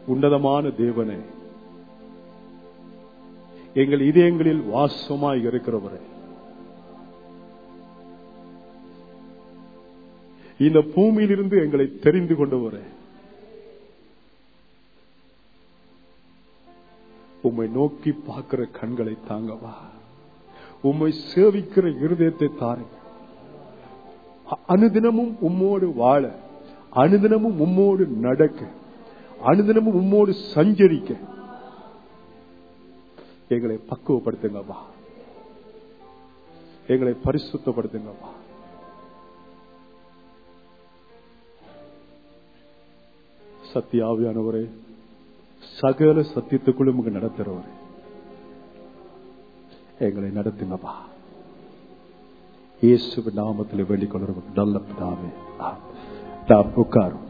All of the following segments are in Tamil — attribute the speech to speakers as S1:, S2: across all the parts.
S1: உன்னதமான தேவனே எங்கள் இதயங்களில் வாசமாய் இருக்கிறவரே இந்த பூமியிலிருந்து எங்களை தெரிந்து கொண்டவரே உம்மை நோக்கி பார்க்கிற கண்களை தாங்கவா உம்மை சேவிக்கிற இருதயத்தை தாருங்க அ- அனுதினமும் உம்மோடு வாழ அனுதினமும் உம்மோடு நடக்க அனுதினமும் உம்மோடு சஞ்சரிக்க எங்களை பக்குவப்படுத்துங்கப்பா எங்களை பரிசுத்தப்படுத்துங்கப்பா சத்தியாவியானவரே சகல சத்தியத்துக்குள்ளும் உங்க நடத்துறவரே எங்களை நடத்துங்கப்பா இயேசு நாமத்தில் வேண்டிக் கொள்றவங்க நல்ல பிதாவே ஆமென். நாம் உட்காரும்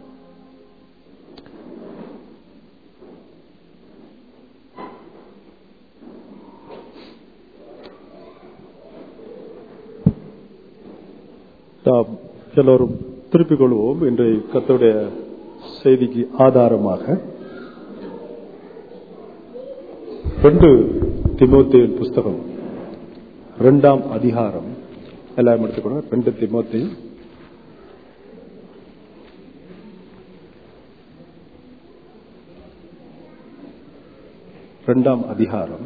S1: நாம் எல்லோரும் திருப்பிக் கொள்வோம் இன்றைய கத்தருடைய செய்திக்கு ஆதாரமாக ரெண்டு திமோத்தேயின் புஸ்தகம் இரண்டாம் அதிகாரம் எல்லாரும் எடுத்துக்கணும் ரெண்டு திமோத்தி இரண்டாம் அதிகாரம்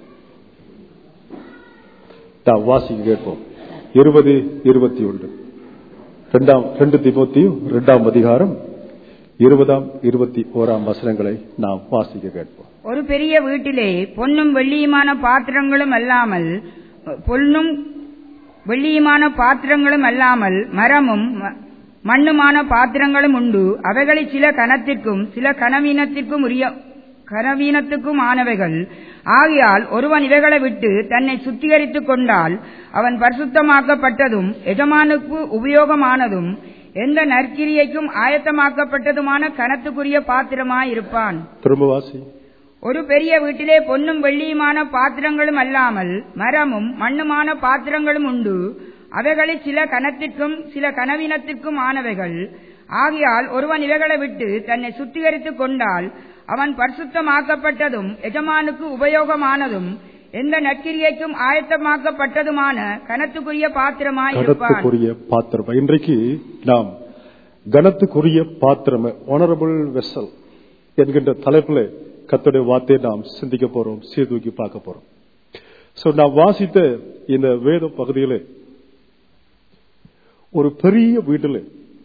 S1: நாம் வாசிக்க கேட்போம் இருபது இருபத்தி ஒன்று இரண்டாம் ரெண்டு திமோத்தியும் இரண்டாம் அதிகாரம் இருபதாம் இருபத்தி ஓராம் வசனங்களை நாம் வாசிக்க கேட்போம்
S2: ஒரு பெரிய வீட்டிலே பொன்னும் வெள்ளியுமான பாத்திரங்களும் அல்லாமல் பொன்னும் வெள்ளியுமான பாத்திரங்களும் அல்லாமல் மரமும் ம- மண்ணுமான பாத்திரங்களும் உண்டு அவைகளில் சில கனத்திற்கும் சில கனவீனத்திற்கும் உரிய கனவீனத்துக்கும் ஆனவைகள் ஆகையால் ஒருவன் இவைகளை விட்டு தன்னை சுத்திகரித்துக் கொண்டால் அவன் பரிசுத்தமாக்கப்பட்டதும் எஜமானுக்கு உபயோகமானதும் எந்த நற்கிரியைக்கும் ஆயத்தமாக்கப்பட்டதுமான கனத்துக்குரிய பாத்திரமாயிருப்பான்
S1: திரும்ப வாசி
S2: ஒரு பெரிய வீட்டிலே பொன்னும் வெள்ளியுமான பாத்திரங்களும் அல்லாமல் மரமும் மண்ணுமான பாத்திரங்களும் உண்டு அவைகளில் சில கனத்திற்கும் சில கனவீனத்திற்கும் ஆனவைகள் ஆகையால் ஒருவன் இவைகளை விட்டு தன்னை சுத்திகரித்துக் கொண்டால் அவன் பரிசுத்தமாக்கப்பட்டதும் எஜமானுக்கு உபயோகமானதும் எந்த நற்கிரியைக்கும் ஆயத்தமாக்கப்பட்டதுமான கனத்துக்குரிய பாத்திரமாயிருப்பான்
S1: கனத்துக்குரிய பாத்திரம் இன்றைக்கு நாம் கனத்துக்குரிய பாத்திரம் ஒனரபிள் வெசல் என்கின்ற தலைப்பில் கத்துடைய வார்த்தையை நாம் சிந்திக்க போறோம் சீர்தூக்கி பார்க்க போறோம் சோ நாம் வாசித்த இந்த வேத பகுதியிலே ஒரு பெரிய வீட்டில்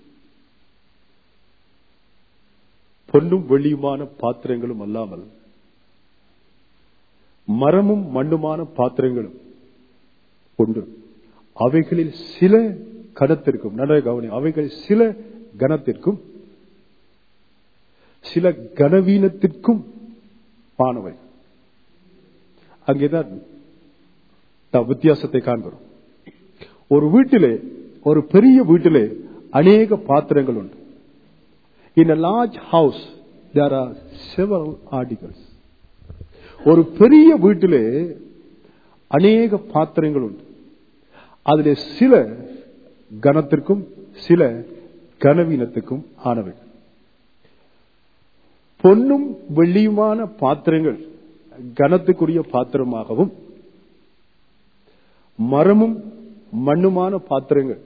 S1: பொன்னும் வெள்ளியுமான பாத்திரங்களும் அல்லாமல் மரமும் மண்ணுமான பாத்திரங்களும் உண்டு அவைகளில் சில கனத்திற்கும் நல்ல கவனி அவைகளில் சில கனத்திற்கும் சில கனவீனத்திற்கும் ஆனவை அங்கேதான் நாம் வித்தியாசத்தை காண்கிறோம் ஒரு வீட்டிலே ஒரு பெரிய வீட்டிலே அநேக பாத்திரங்கள் உண்டு இன் a large house there are several articles ஒரு பெரிய வீட்டிலே அநேக பாத்திரங்கள் உண்டு அதிலே சில கனத்திற்கும் சில கனவீனத்துக்கும் ஆனவை பொன்னும் வெள்ளியுமான பாத்திரங்கள் கனத்துக்குரிய பாத்திரமாகவும் மரமும் மண்ணுமான பாத்திரங்கள்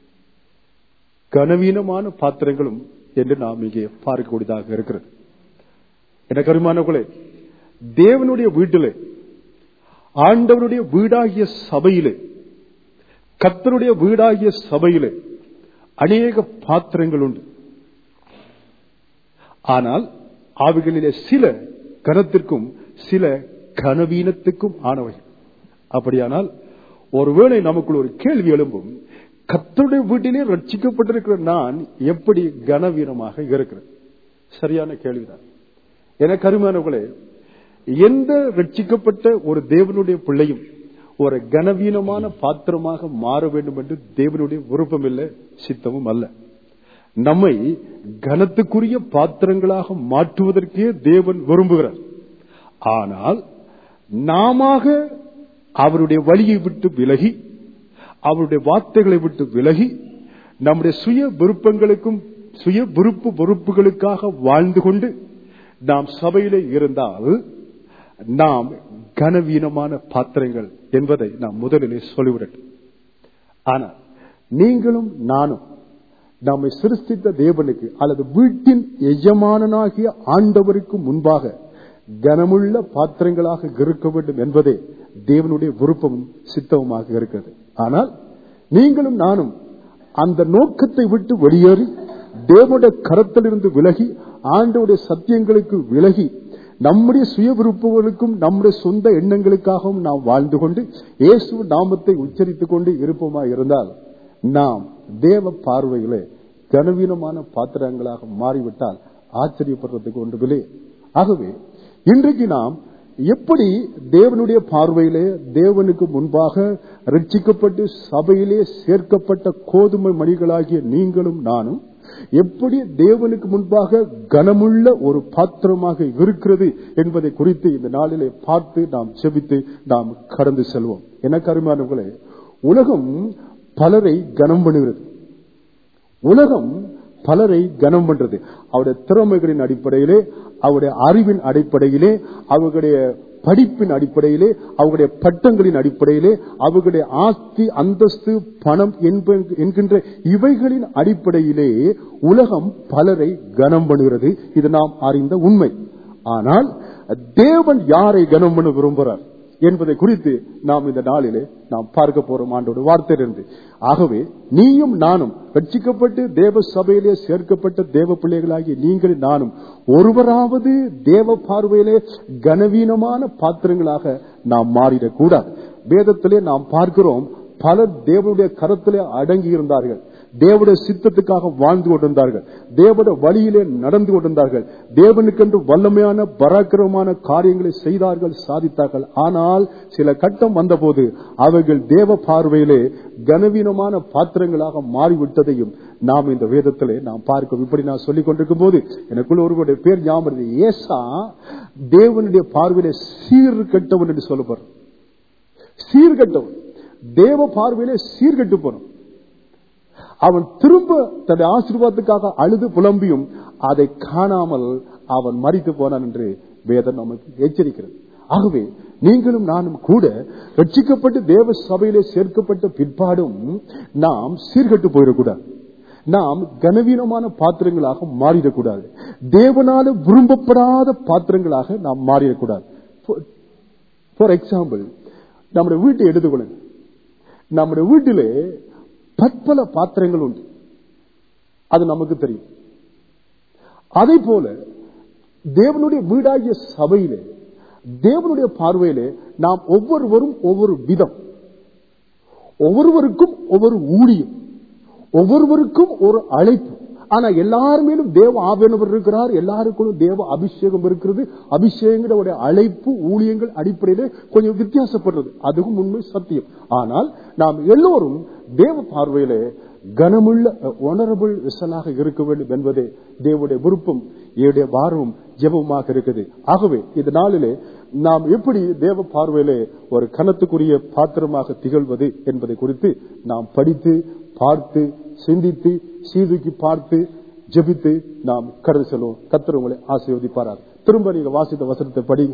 S1: கனவீனமான பாத்திரங்களும் என்று நாம் இங்கே பார்க்கக்கூடியதாக இருக்கிறது என கருமானவர்களே தேவனுடைய வீட்டிலே ஆண்டவருடைய வீடாகிய சபையிலே கர்த்தருடைய வீடாகிய சபையிலே அநேக பாத்திரங்கள் உண்டு ஆனால் அவைகளிலே சில கனத்திற்கும் சில கனவீனத்துக்கும் ஆனவை அப்படியானால் ஒருவேளை நமக்குள் ஒரு கேள்வி எழும்பும் கர்த்தருடைய வீட்டிலே ரட்சிக்கப்பட்டிருக்கிற நான் எப்படி கனவீனமாக இருக்கிறேன் சரியான கேள்விதான் என கருமானவர்களே எந்த ரட்சிக்கப்பட்ட ஒரு தேவனுடைய பிள்ளையும் ஒரு கனவீனமான பாத்திரமாக மாற வேண்டும் என்று தேவனுடைய விருப்பம் இல்லை சித்தமும் அல்ல நம்மை கனத்துக்குரிய பாத்திரங்களாக மாற்றுவதற்கே தேவன் விரும்புகிறார் ஆனால் நாம அவருடைய வழியை விட்டு விலகி அவருடைய வார்த்தைகளை விட்டு விலகி நம்முடைய சுய விருப்பங்களுக்கும் சுய விருப்பு வெறுப்புகளுக்காக வாழ்ந்து கொண்டு நாம் சபையிலே இருந்தால் நாம் கனவீனமான பாத்திரங்கள் என்பதை நாம் முதலிலே சொல்லிவிடட்டும் ஆனால் நீங்களும் நானும் நம்மை சிருஷ்டித்த தேவனுக்கு அல்லது வீட்டின் எஜமானனாகிய ஆண்டவருக்கு முன்பாக கனமுள்ள பாத்திரங்களாக இருக்க வேண்டும் என்பதே தேவனுடைய விருப்பமும் சித்தமுமாக இருக்கிறது ஆனால் நீங்களும் நானும் அந்த நோக்கத்தை விட்டு வெளியேறி தேவனுடைய கரத்திலிருந்து விலகி ஆண்டவுடைய சத்தியங்களுக்கு விலகி நம்முடைய சுய விருப்பங்களுக்கும் நம்முடைய சொந்த எண்ணங்களுக்காகவும் நாம் வாழ்ந்து கொண்டு இயேசு நாமத்தை உச்சரித்துக் கொண்டு இருப்போமா இருந்தால் நாம் தேவ பார்வையிலே கனவீனமான பாத்திரங்களாக மாறிவிட்டால் ஆச்சரியப்படுறதுக்கு ஒன்றுமில்லை ஆகவே இன்றைக்கு நாம் எப்படி தேவனுடைய பார்வையிலே தேவனுக்கு முன்பாக ரட்சிக்கப்பட்டு சபையிலே சேர்க்கப்பட்ட கோதுமை மணிகளாகிய நீங்களும் நானும் எப்படி தேவனுக்கு முன்பாக கனமுள்ள ஒரு பாத்திரமாக இருக்கிறது என்பதை குறித்து இந்த நாளிலே பார்த்து நாம் செபித்து நாம் கடந்து செல்வோம் எனக்கு அருமையானவர்களே உலகம் பலரை கனம் பண்ணுகிறது உலகம் பலரை கனம் பண்றது அவருடைய திறமைகளின் அடிப்படையிலே அவருடைய அறிவின் அடிப்படையிலே அவர்களுடைய படிப்பின் அடிப்படையிலே அவர்களுடைய பட்டங்களின் அடிப்படையிலே அவர்களுடைய ஆஸ்தி அந்தஸ்து பணம் என்ப- என்கின்ற இவைகளின் அடிப்படையிலே உலகம் பலரை கனம் பண்ணுகிறது இது நாம் அறிந்த உண்மை ஆனால் தேவன் யாரை கனம் பண்ண விரும்புகிறார் என்பதை குறித்து நாம் இந்த நாளிலே நாம் பார்க்க போறோம் ஆண்டோட வார்த்தையிலிருந்து ஆகவே நீயும் நானும் ரட்சிக்கப்பட்டு தேவ சபையிலே சேர்க்கப்பட்ட தேவ பிள்ளைகளாகிய நீங்கள் நானும் ஒருவராவது தேவ பார்வையிலே கனவீனமான பாத்திரங்களாக நாம் மாறிடக்கூடாது வேதத்திலே நாம் பார்க்கிறோம் பலர் தேவனுடைய கரத்திலே அடங்கி இருந்தார்கள் தேவனுடைய சித்தத்துக்காக வாழ்ந்து கொண்டிருந்தார்கள் தேவனுடைய வழியிலே நடந்து கொண்டிருந்தார்கள் தேவனுக்கென்று வல்லமையான பராக்கிரமமான காரியங்களை செய்தார்கள் சாதித்தார்கள் ஆனால் சில கட்டம் வந்தபோது அவர்கள் தேவ பார்வையிலே கனவீனமான பாத்திரங்களாக மாறிவிட்டதையும் நாம் இந்த வேதத்திலே நாம் பார்க்கிறோம் இப்படி நான் சொல்லிக் கொண்டிருக்கும் போது எனக்குள்ள ஒருவருடைய பேர் ஞாபகம் வருது. ஏசா தேவனுடைய பார்வையிலே சீர்கெட்டவன் என்று சொல்லப்படுற சீர்கெட்டவன் தேவ பார்வையிலே சீர்கெட்டு போனோம் அவன் திரும்ப தன்னுடைய ஆசீர்வாதத்துக்காக அழுது புலம்பியும் அதை காணாமல் அவன் மறித்து போனான் என்று வேதம் நமக்கு எச்சரிக்கிறது ஆகவே நீங்களும் நானும் கூட ரட்சிக்கப்பட்டு தேவ சபையிலே சேர்க்கப்பட்ட பிற்பாடும் நாம் சீர்கெட்டு போயிடக்கூடாது நாம் கனவீனமான பாத்திரங்களாக மாறிடக்கூடாது தேவனால விரும்பப்படாத பாத்திரங்களாக நாம் மாறிடக்கூடாது ஃபார் எக்ஸாம்பிள் நம்முடைய வீட்டை எடுத்துக்கொள்ளுங்க நம்முடைய வீட்டிலே பற்பல பாத்திரங்கள் உண்டு அது நமக்கு தெரியும் அதே போல தேவனுடைய வீடாகிய சபையிலே தேவனுடைய பார்வையிலே நாம் ஒவ்வொருவரும் ஒவ்வொரு விதம் ஒவ்வொருவருக்கும் ஒவ்வொரு ஊழியம் ஒவ்வொருவருக்கும் ஒரு அழைப்பு ஆனா எல்லாருமேலும் தேவ ஆவியானவர் இருக்கிறார் எல்லாருக்கும் தேவ அபிஷேகம் இருக்கிறது அபிஷேகங்களுடைய அழைப்பு ஊழியங்கள் அடிப்படையிலே கொஞ்சம் வித்தியாசப்படுறது அதுவும் உண்மை சத்தியம் ஆனால் நாம் எல்லோரும் தேவ பார்வையிலே கனமுள்ள ஒனரபிள் விசலாக இருக்க வேண்டும் என்பதே தேவனுடைய விருப்பம் என்னுடைய பாரமும் ஜெபமாக இருக்குது ஆகவே இந்த நாளிலே நாம் எப்படி தேவ பார்வையிலே ஒரு கனத்துக்குரிய பாத்திரமாக திகழ்வது என்பதை குறித்து நாம் படித்து பார்த்து சிந்தித்து சீதுக்கி பார்த்து ஜெபித்து நாம் கடந்து செல்வோம் கத்தர் உங்களை ஆசீர்வதிப்பாரார் திரும்ப நீங்க வாசித்த வசனத்தை படி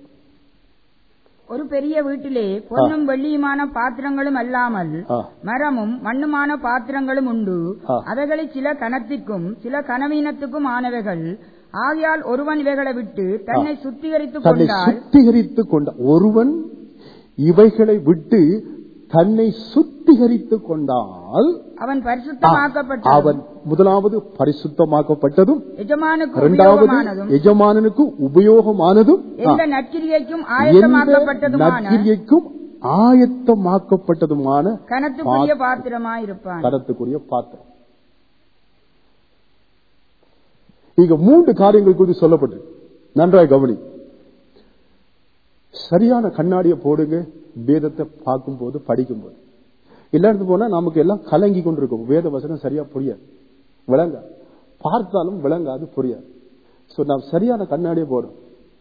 S2: ஒரு பெரிய வீட்டிலே பொன்னும் வெள்ளியுமான பாத்திரங்களும் அல்லாமல்
S1: ஆ.
S2: மரமும் மண்ணுமான பாத்திரங்களும் உண்டு
S1: ஆ.
S2: அவைகளில் சில கனத்திற்கும் சில கனவீனத்துக்கும் ஆனவைகள் ஆகையால் ஒருவன் இவைகளை விட்டு தன்னை சுத்திகரித்துக்
S1: தன்னை
S2: கொண்டால்
S1: சுத்திகரித்துக் கொண்ட ஒருவன் இவைகளை விட்டு தன்னை சுத்திகரித்துக் கொண்டால்
S2: அவன் பரிசுத்தமாக்கப்பட்டு
S1: அவன் முதலாவது பரிசுத்தமாக்கப்பட்டதும்
S2: எஜமானுக்கு
S1: இரண்டாவது
S2: உபயோகமானதும்
S1: எஜமானனுக்கு உபயோகமானதும்
S2: எந்த நற்கிரியைக்கும்
S1: எந்த
S2: ஆயத்தமாக்கப்பட்டதுமான
S1: நற்கிரியைக்கும் ஆயத்தமாக்கப்பட்டதுமான
S2: கனத்துக்குரிய பாத்திரமாயிருப்பான்
S1: கடத்துக்குரிய பாத்திரம் இங்க மூன்று காரியங்கள் குறித்து சொல்லப்பட்டு நன்றாய் கவனி சரியான கண்ணாடியை போடுங்க வேதத்தை பார்க்கும்போது படிக்கும்போது இல்லாட்டு போனா நமக்கு எல்லாம் கலங்கி கொண்டிருக்கும் வேத வசனம் சரியா புரியாது விளங்க பார்த்தாலும் விளங்காது புரியாது சோ நாம் சரியான கண்ணாடியை போடும்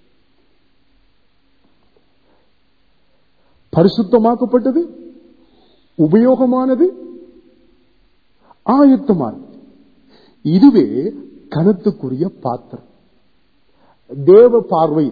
S1: பரிசுத்தமாக்கப்பட்டது உபயோகமானது ஆயத்தமானது இதுவே கனத்துக்குரிய பாத்திரம் தேவ பார்வை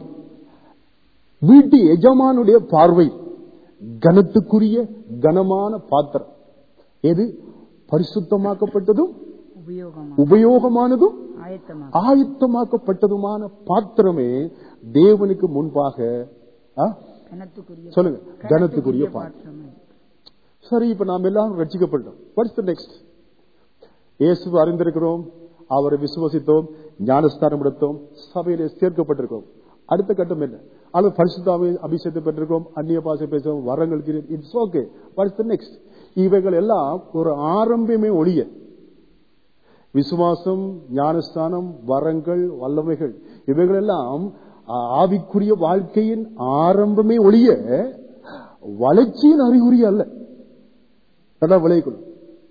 S1: வீட்டு எஜமானுடைய பார்வை கனத்துக்குரிய கனமான பாத்திரம் எது பரிசுத்தமாக்கப்பட்டதும்
S2: உபயோகமா
S1: உபயோகமானதும்
S2: ஆயத்தமா
S1: ஆயத்தமாக்கப்பட்டதுமான பாத்திரமே தேவனுக்கு முன்பாக ஆ?
S2: கனத்துக்குரிய
S1: சொல்லுங்க கனத்துக்குரிய பாத்திரம்
S2: பாத்திரமே.
S1: சரி இப்ப நாம் எல்லாரும் ரட்சிக்கப்பட்டோம் வாட்ஸ் த நெக்ஸ்ட் இயேசு அறிந்திருக்கிறோம் அவரை விசுவசித்தோம் ஞானஸ்தானம் எடுத்தோம் சபையிலே சேர்க்கப்பட்டிருக்கிறோம் அடுத்த கட்டம் என்ன அல்லது பரிசுத்தாவை அபிஷேகத்தை பெற்றிருக்கோம் அந்நிய பாசை பேசுவோம் வரங்கள் it's okay what's the next இவைகள் எல்லாம் ஒரு ஆரம்பமே ஒழிய விசுவாசம் ஞானஸ்தானம் வரங்கள் வல்லமைகள் இவைகள் எல்லாம் ஆ, ஆவிக்குரிய வாழ்க்கையின் ஆரம்பமே ஒழிய வளர்ச்சியின் அறிகுறி அல்ல அதான் விளையக்கணும்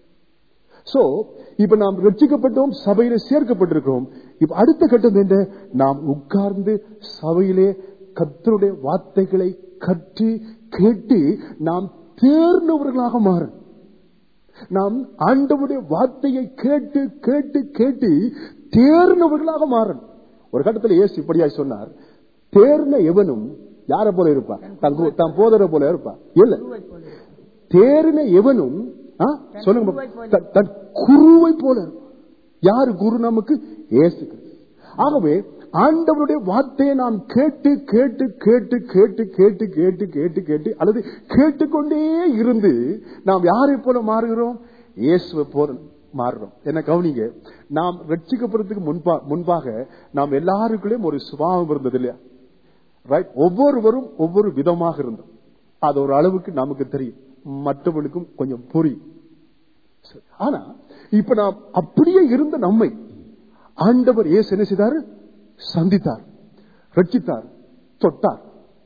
S1: சோ இப்ப நாம் ரட்சிக்கப்பட்டோம் சபையில சேர்க்கப்பட்டிருக்கிறோம் இப்ப அடுத்த கட்டம் என்ன நாம் உட்கார்ந்து சபையிலே கர்த்தருடைய வார்த்தைகளை கற்று கேட்டு நாம் தேர்ந்தவர்களாக மாறணும் நாம் ஆண்டவருடைய வார்த்தையை கேட்டு கேட்டு கேட்டு தேர்ந்தவர்களாக மாறணும் ஒரு கட்டத்தில் இயேசு இப்படியாய் சொன்னார் தேர்ந்த எவனும் யாரை போல இருப்பான் தன் கு- தன் போதரை போல இருப்பான் இல்ல
S2: குருவை போல இருக்கு.
S1: தேறின எவனும் ஆ, சொல்லுங்க
S2: குருவை போல.
S1: தன்- தன் குருவை போல இருப்பான். யாரு குரு நமக்கு இயேசு கிறிஸ்து. ஆகவே ஆண்டவருடைய வார்த்தையை நாம் கேட்டு கேட்டு கேட்டு கேட்டு கேட்டு கேட்டு கேட்டு கேட்டு அல்லது கேட்டுக்கொண்டே இருந்து நாம் யாரை போல மாறுகிறோம் இயேசுவை போல மாறுறோம் என்ன கவனிங்க நாம் ரட்சிக்கப்படுறதுக்கு முன்பா முன்பாக நாம் எல்லாருக்குள்ளேயும் ஒரு சுபாவம் இருந்தது இல்லையா ரைட் ஒவ்வொருவரும் ஒவ்வொரு விதமாக இருந்தோம் அது ஒரு அளவுக்கு நமக்கு தெரியும் மற்றவர்களுக்கும் கொஞ்சம் புரியும் சரி. ஆனா இப்ப நாம் அப்படியே இருந்த நம்மை ஆண்டவர் ஏசு என்ன செய்தாரு சந்தித்தார் ரட்சித்தார் தொட்டார்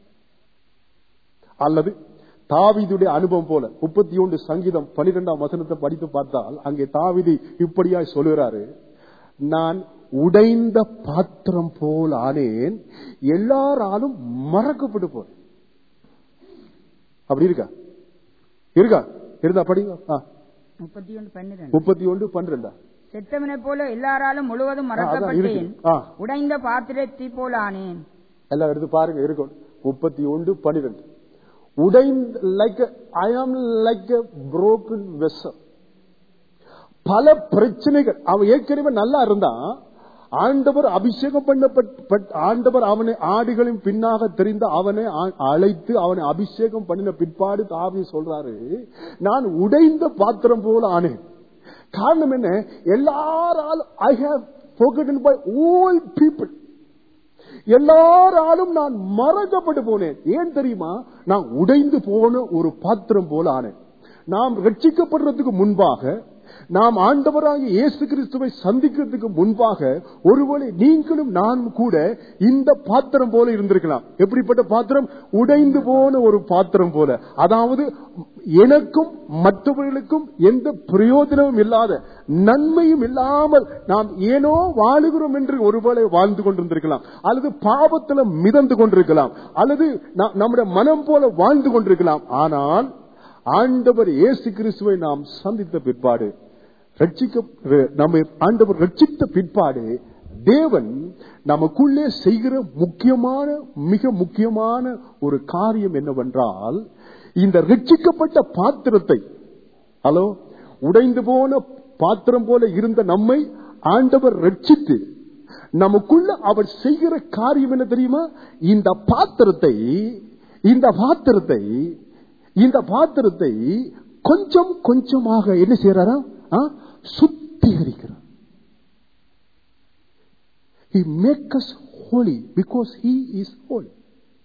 S1: அல்லது தாவீதுடைய அனுபவம் போல முப்பத்தி ஒன்று சங்கீதம் பனிரெண்டாம் வசனத்தை படித்து பார்த்தால் அங்கே தாவீது இப்படியாய் சொல்லுகிறாரு நான் உடைந்த பாத்திரம் போல் ஆனேன் எல்லாராலும் மறக்கப்பட்டு போறேன் அப்படி இருக்கா இருக்கா இருந்தா படிங்க ஆ,
S2: முப்பத்தி ஒன்று பன்னிரண்டு
S1: முப்பத்தி ஒன்று பன்னிரெண்டா
S2: செத்தவனை போல எல்லாராலும் முழுவதும்
S1: அதான்
S2: மறக்கப்பட்டேன்
S1: இருக்கு. ஆ.
S2: உடைந்த பாத்திரத்தை போல ஆனேன்
S1: எல்லாம் எடுத்து பாருங்க இருக்கும் முப்பத்தி ஒன்று பன்னிரெண்டு உடைந்த லைக் ஐ ஆம் லைக் புரோக்கன் வெசல் பல பிரச்சனைகள் அவன் ஏற்கனவே நல்லா இருந்தான் ஆண்டவர் அபிஷேகம் பண்ணப்பட்ட ஆண்டவர் அவனை ஆடுகளின் பின்னாக தெரிந்த அவனை ஆ- அழைத்து அவனை அபிஷேகம் பண்ணின பிற்பாடு தாவி சொல்றாரு நான் உடைந்த பாத்திரம் போல ஆனேன் காரணம் என்ன எல்லாராலும் I have forgotten by all people எல்லாராலும் நான் மறக்கப்பட்டு போனேன் ஏன் தெரியுமா நான் உடைந்து போன ஒரு பாத்திரம் போல ஆனேன் நாம் ரட்சிக்கப்படுறதுக்கு முன்பாக நாம் ஆண்டவராகிய இயேசு கிறிஸ்துவை சந்திக்கிறதுக்கு முன்பாக ஒருவேளை நீங்களும் நானும் கூட இந்த பாத்திரம் போல இருந்திருக்கலாம் எப்படிப்பட்ட பாத்திரம் உடைந்து போன ஒரு பாத்திரம் போல அதாவது எனக்கும் மற்றவர்களுக்கும் எந்த பிரயோஜனமும் இல்லாத நன்மையும் இல்லாமல் நாம் ஏனோ வாழுகிறோம் என்று ஒருவேளை வாழ்ந்து கொண்டிருந்திருக்கலாம் அல்லது பாவத்துல மிதந்து கொண்டிருக்கலாம் அல்லது நா- நம்முடைய மனம் போல வாழ்ந்து கொண்டிருக்கலாம் ஆனால் ஆண்டவர் இயேசு கிறிஸ்துவை நாம் சந்தித்த பிற்பாடு ரட்சிக்க நம்மை ஆண்டவர் ரட்சித்த பிற்பாடு தேவன் நமக்குள்ளே செய்கிற முக்கியமான மிக முக்கியமான ஒரு காரியம் என்னவென்றால் இந்த ரட்சிக்கப்பட்ட பாத்திரத்தை ஹலோ உடைந்து போன பாத்திரம் போல இருந்த நம்மை ஆண்டவர் ரட்சித்து நமக்குள்ள அவர் செய்கிற காரியம் என்ன தெரியுமா இந்த பாத்திரத்தை இந்த பாத்திரத்தை இந்த பாத்திரத்தை கொஞ்சம் கொஞ்சமாக என்ன செய்யறாரா ஆ? சுத்திகரிக்கிறார் He make us holy because he is holy.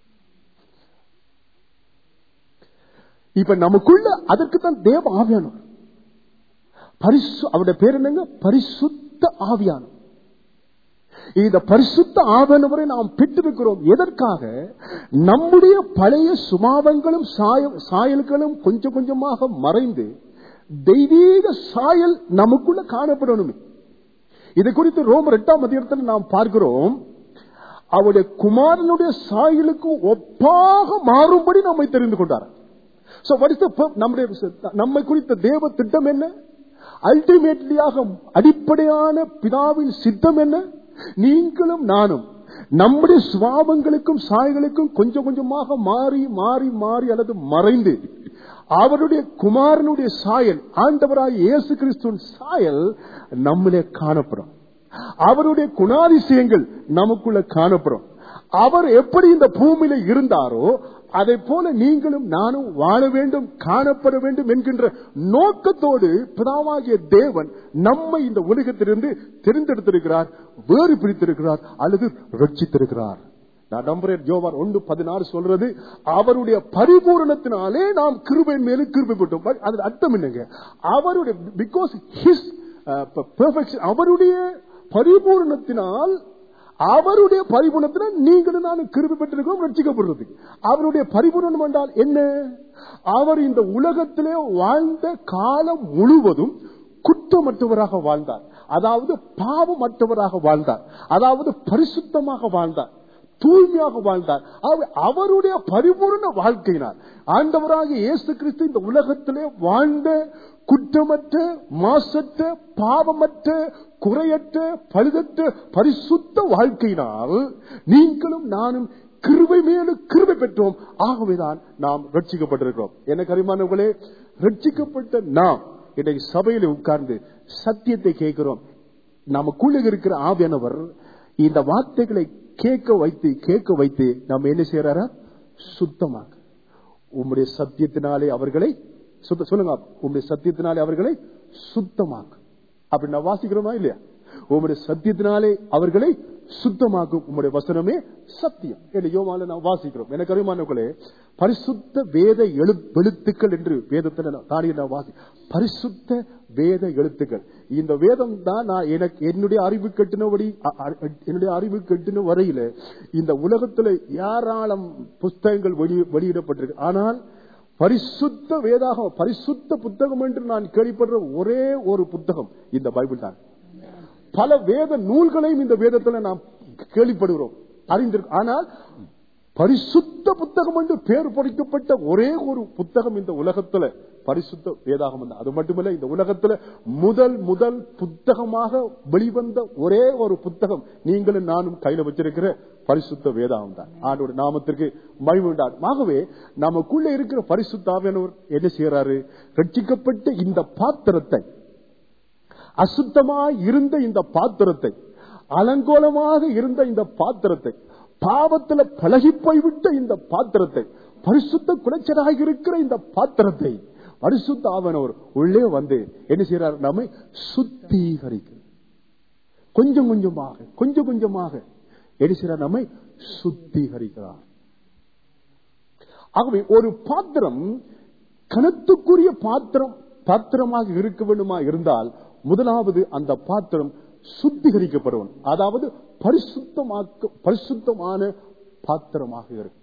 S1: இப்ப நமக்குள்ள அதற்கு தான் தேவ ஆவியானவர் பரிசு அவருடைய பேர் என்னங்க பரிசுத்த ஆவியானவர் இந்த பரிசுத்த ஆவியானவரை நாம் பெற்றிருக்கிறோம் எதற்காக நம்முடைய பழைய சுபாவங்களும் சாய- சாயல்களும் கொஞ்சம் கொஞ்சமாக மறைந்து தெய்வீக சாயல் நமக்குள்ள காணப்படணுமே இது குறித்து ரோமர் எட்டாம் அதிகாரத்தில் நாம் பார்க்கிறோம் அவருடைய குமாரனுடைய சாயலுக்கு ஒப்பாக மாறும்படி நம்மை தெரிந்து கொண்டார் So what is the pur- நம்முடைய நம்மை குறித்த தேவ திட்டம் என்ன அல்டிமேட்லியாக அடிப்படையான பிதாவின் சித்தம் என்ன நீங்களும் நானும் நம்முடைய சுவாபங்களுக்கும் சாய்களுக்கும் கொஞ்சம் கொஞ்சமாக மாறி மாறி மாறி அல்லது மறைந்து அவருடைய குமாரனுடைய சாயல் ஆண்டவராய் இயேசு கிறிஸ்துவின் சாயல் நம்மளே காணப்படும் அவருடைய குணாதிசயங்கள் நமக்குள்ள காணப்படும் அவர் எப்படி இந்த பூமியில இருந்தாரோ அதை போல நீங்களும் நானும் வாழ வேண்டும் காணப்பட வேண்டும் என்கின்ற நோக்கத்தோடு பிதாவாகிய தேவன் நம்மை இந்த உலகத்திலிருந்து தெரிந்தெடுத்திருக்கிறார் வேறு பிரித்திருக்கிறார் அல்லது ரட்சித்திருக்கிறார் நான் நம்புறேன் ஜோவார் ஒன்று பதினாறு சொல்றது அவருடைய பரிபூரணத்தினாலே நாம் கிருபையின் மேலும் கிருபை பெற்றோம் அது அர்த்தம் என்னங்க அவருடைய பிகாஸ் ஹிஸ் அவருடைய பரிபூரணத்தினால் அவருடைய பரிபூர்ணத்தினால் நீங்களும் நானும் கிருபி பெற்றிருக்கிறோம் ரட்சிக்கப்படுறது அவருடைய பரிபூர்ணம் என்றால் என்ன அவர் இந்த உலகத்திலே வாழ்ந்த காலம் முழுவதும் குற்றமற்றவராக வாழ்ந்தார் அதாவது பாவமற்றவராக வாழ்ந்தார் அதாவது பரிசுத்தமாக வாழ்ந்தார் தூய்மையாக வாழ்ந்தார் அவருடைய பரிபூர்ண வாழ்க்கையினார் ஆண்டவராக இயேசு கிறிஸ்து இந்த உலகத்திலே வாழ்ந்த குற்றமற்ற மாசற்ற பாவமற்ற குறையற்ற பழுதற்ற பரிசுத்த வாழ்க்கையினால் நீங்களும் நானும் கிருபை மேலும் கிருபை பெற்றோம் ஆகவேதான் நாம் ரட்சிக்கப்பட்டிருக்கிறோம் எனக்கு அறிமானவர்களே ரட்சிக்கப்பட்ட நாம் இன்றைக்கு சபையில உட்கார்ந்து சத்தியத்தை கேட்கிறோம் நமக்குள்ள இருக்கிற ஆவியானவர் இந்த வார்த்தைகளை கேட்க வைத்து கேட்க வைத்து நம்ம என்ன செய்யறாரா சுத்தமாக உம்முடைய சத்தியத்தினாலே அவர்களை சுத்த சொல்லுங்க உம்முடைய சத்தியத்தினாலே அவர்களை சுத்தமாக்கும் அப்படி நான் வாசிக்கிறோமா இல்லையா உம்முடைய சத்தியத்தினாலே அவர்களை சுத்தமாக்கும் உம்முடைய வசனமே சத்தியம் என்று யோமால நான் வாசிக்கிறோம் எனக்கு அறிமானவர்களே பரிசுத்த வேத எழு எழுத்துக்கள் என்று வேதத்தில் தானே நான் வாசி பரிசுத்த வேத எழுத்துக்கள் இந்த வேதம் தான் நான் எனக்கு என்னுடைய அறிவு கட்டினபடி என்னுடைய அறிவு கட்டின வரையில இந்த உலகத்துல ஏராளம் புஸ்தகங்கள் வெளி வெளியிடப்பட்டிருக்கு ஆனால் பரிசுத்த வேதாகம் பரிசுத்த புத்தகம் என்று நான் கேள்விப்படுற ஒரே ஒரு புத்தகம் இந்த பைபிள் தான் பல வேத நூல்களையும் இந்த வேதத்துல நாம் கேள்விப்படுகிறோம் அறிந்திருக்கோம் ஆனால் பரிசுத்த புத்தகம் என்று பேர் பொறிக்கப்பட்ட ஒரே ஒரு புத்தகம் இந்த உலகத்துல பரிசுத்த வேதாகம் தான். அது மட்டுமல்ல இந்த உலகத்துல முதல் முதல் புத்தகமாக வெளிவந்த ஒரே ஒரு புத்தகம் நீங்களும் நானும் கையில வச்சிருக்கிற பரிசுத்த வேதாகம் தான் ஆண்டோட நாமத்திற்கு மகிழ்வுண்டாகும் ஆகவே நமக்குள்ள இருக்கிற பரிசுத்தாவியானவர் என்ன செய்யறாரு ரட்சிக்கப்பட்ட இந்த பாத்திரத்தை அசுத்தமாய் இருந்த இந்த பாத்திரத்தை அலங்கோலமாக இருந்த இந்த பாத்திரத்தை பாவத்துல பழகி போய்விட்ட இந்த பாத்திரத்தை பரிசுத்த குலைச்சலாக இருக்கிற இந்த பாத்திரத்தை பரிசுத்த ஆவனவர் உள்ளே வந்து என்ன செய்யறார் நம்மை சுத்திகரிக்க கொஞ்சம் கொஞ்சமாக கொஞ்சம் கொஞ்சமாக என்ன செய்யறார் நம்மை சுத்திகரிக்கிறார் ஆகவே ஒரு பாத்திரம் கணத்துக்குரிய பாத்திரம் பாத்திரமாக இருக்க வேண்டுமா இருந்தால் முதலாவது அந்த பாத்திரம் சுத்திகரிக்கப்படும் அதாவது பரிசுத்தமாக்க பரிசுத்தமான பாத்திரமாக இருக்கும்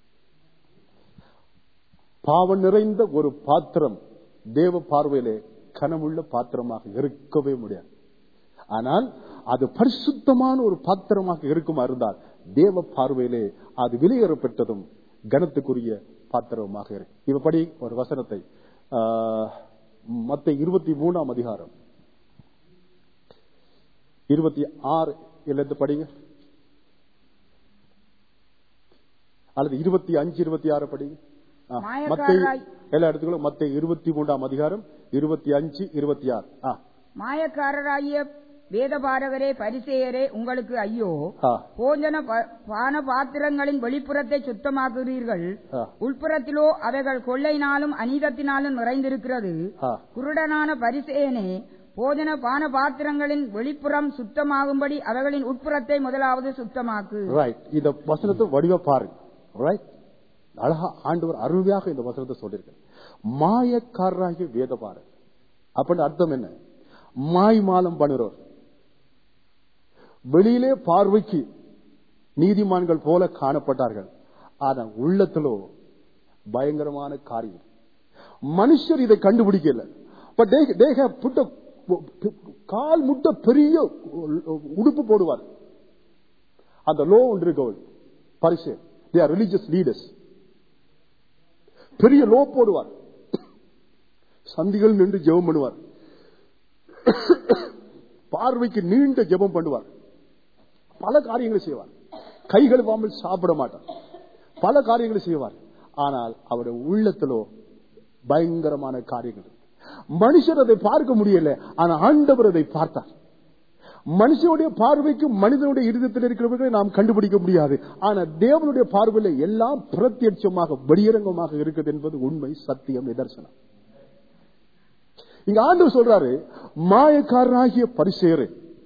S1: பாவம் நிறைந்த ஒரு பாத்திரம் தேவ பார்வையிலே கனமுள்ள பாத்திரமாக இருக்கவே முடியாது ஆனால் அது பரிசுத்தமான ஒரு பாத்திரமாக இருக்குமா இருந்தால் தேவ பார்வையிலே அது வெளியேறப்பட்டதும் கனத்துக்குரிய பாத்திரமாக இருக்கு இப்படி ஒரு வசனத்தை மத்த இருபத்தி மூணாம் அதிகாரம் இருபத்தி ஆறு இருந்து படிங்க அல்லது இருபத்தி அஞ்சு இருபத்தி ஆறு படிங்க ஆ, மத்தேயு
S2: மாயக்காரராய்-
S1: எல்லா இடத்துக்கும் மத்த இருபத்தி மூன்றாம் அதிகாரம் இருபத்தி அஞ்சு இருபத்தி ஆறு ஆ,
S2: மாயக்காரராகிய வேதபாரகரே பரிசேயரே உங்களுக்கு ஐயோ
S1: ஆ,
S2: போஜன ப- பான பாத்திரங்களின் வெளிப்புறத்தை சுத்தமாக்குகிறீர்கள்
S1: ஆ,
S2: உள்புறத்திலோ அவைகள் கொள்ளையினாலும் அநீதத்தினாலும் நிறைந்திருக்கிறது
S1: ஆ.
S2: குருடனான பரிசேயனே போஜன பான பாத்திரங்களின் வெளிப்புறம் சுத்தமாகும்படி அவைகளின் உட்புறத்தை முதலாவது சுத்தமாக்கு
S1: ரைட் இந்த வசனத்தை வடிவ பாருங்க ரைட் அழகா ஆண்டவர் அருமையாக இந்த வசனத்தை சொல்லியிருக்க மாயக்காரராகிய வேதபாரர் அப்படின்னு அர்த்தம் என்ன மாய் மாலம் பண்ணுறோர் வெளியிலே பார்வைக்கு நீதிமான்கள் போல காணப்பட்டார்கள் ஆனா உள்ளத்திலோ பயங்கரமான காரியம் மனுஷர் இதை கண்டுபிடிக்கல but they have put a- கால் முட்ட பெரிய உடுப்பு போடுவார் அந்த லோ ஒன்று இருக்கவள் பரிசு தே ஆர் ரிலிஜியஸ் லீடர்ஸ் பெரிய லோ போடுவார் சந்திகள் நின்று ஜெபம் பண்ணுவார் பார்வைக்கு நீண்ட ஜெபம் பண்ணுவார் பல காரியங்களை செய்வார் கை கழுவாமல் சாப்பிட மாட்டார் பல காரியங்களை செய்வார் ஆனால் அவருடைய உள்ளத்திலோ பயங்கரமான காரியங்கள் இருக்கு. மனுஷர் அதை பார்க்க முடியல ஆனா ஆண்டவர் அதை பார்த்தார் மனுஷனுடைய பார்வைக்கு மனிதனுடைய இருதயத்தில் இருக்கிறவர்களை நாம் கண்டுபிடிக்க முடியாது ஆனா தேவனுடைய பார்வையில எல்லாம் பிரத்யட்சமாக வெளியரங்கமாக இருக்குது என்பது உண்மை சத்தியம் நிதர்சனம் இங்க ஆண்டவர் சொல்றாரு மாயக்காரராகிய பரிசேரே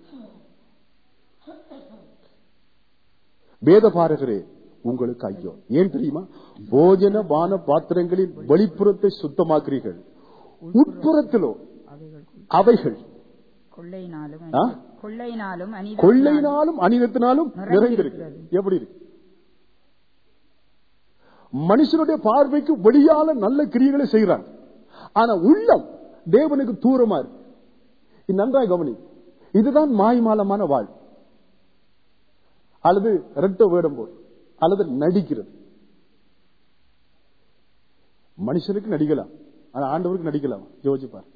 S1: வேத பாரகரே உங்களுக்கு ஐயோ ஏன் தெரியுமா போஜன பான பாத்திரங்களின் வெளிப்புறத்தை சுத்தமாக்குறீர்கள் உட்புறத்திலோ
S2: அவைகள் கொள்-
S1: அவைகள்
S2: கொள்ளையினாலும்
S1: ஆ?
S2: கொள்ளையினாலும் அநீதியினாலும்
S1: கொள்ளையினாலும் அநிதத்தினாலும் நிறைந்திருக்கு
S2: நிறைந்திருக்கிறது.
S1: எப்படி இருக்கு மனுஷனுடைய பார்வைக்கு வெளியால நல்ல கிரியைகளை செய்கிறாங்க ஆனா உள்ளம் தேவனுக்கு தூரமா இருக்கு இது நன்றாய் கவனி இதுதான் மாய்மாலமான வாழ் அல்லது ரெட்ட வேடம் போல் அல்லது நடிக்கிறது மனுஷனுக்கு நடிக்கலாம் ஆனா ஆண்டவருக்கு நடிக்கலாம் யோசிப்பார்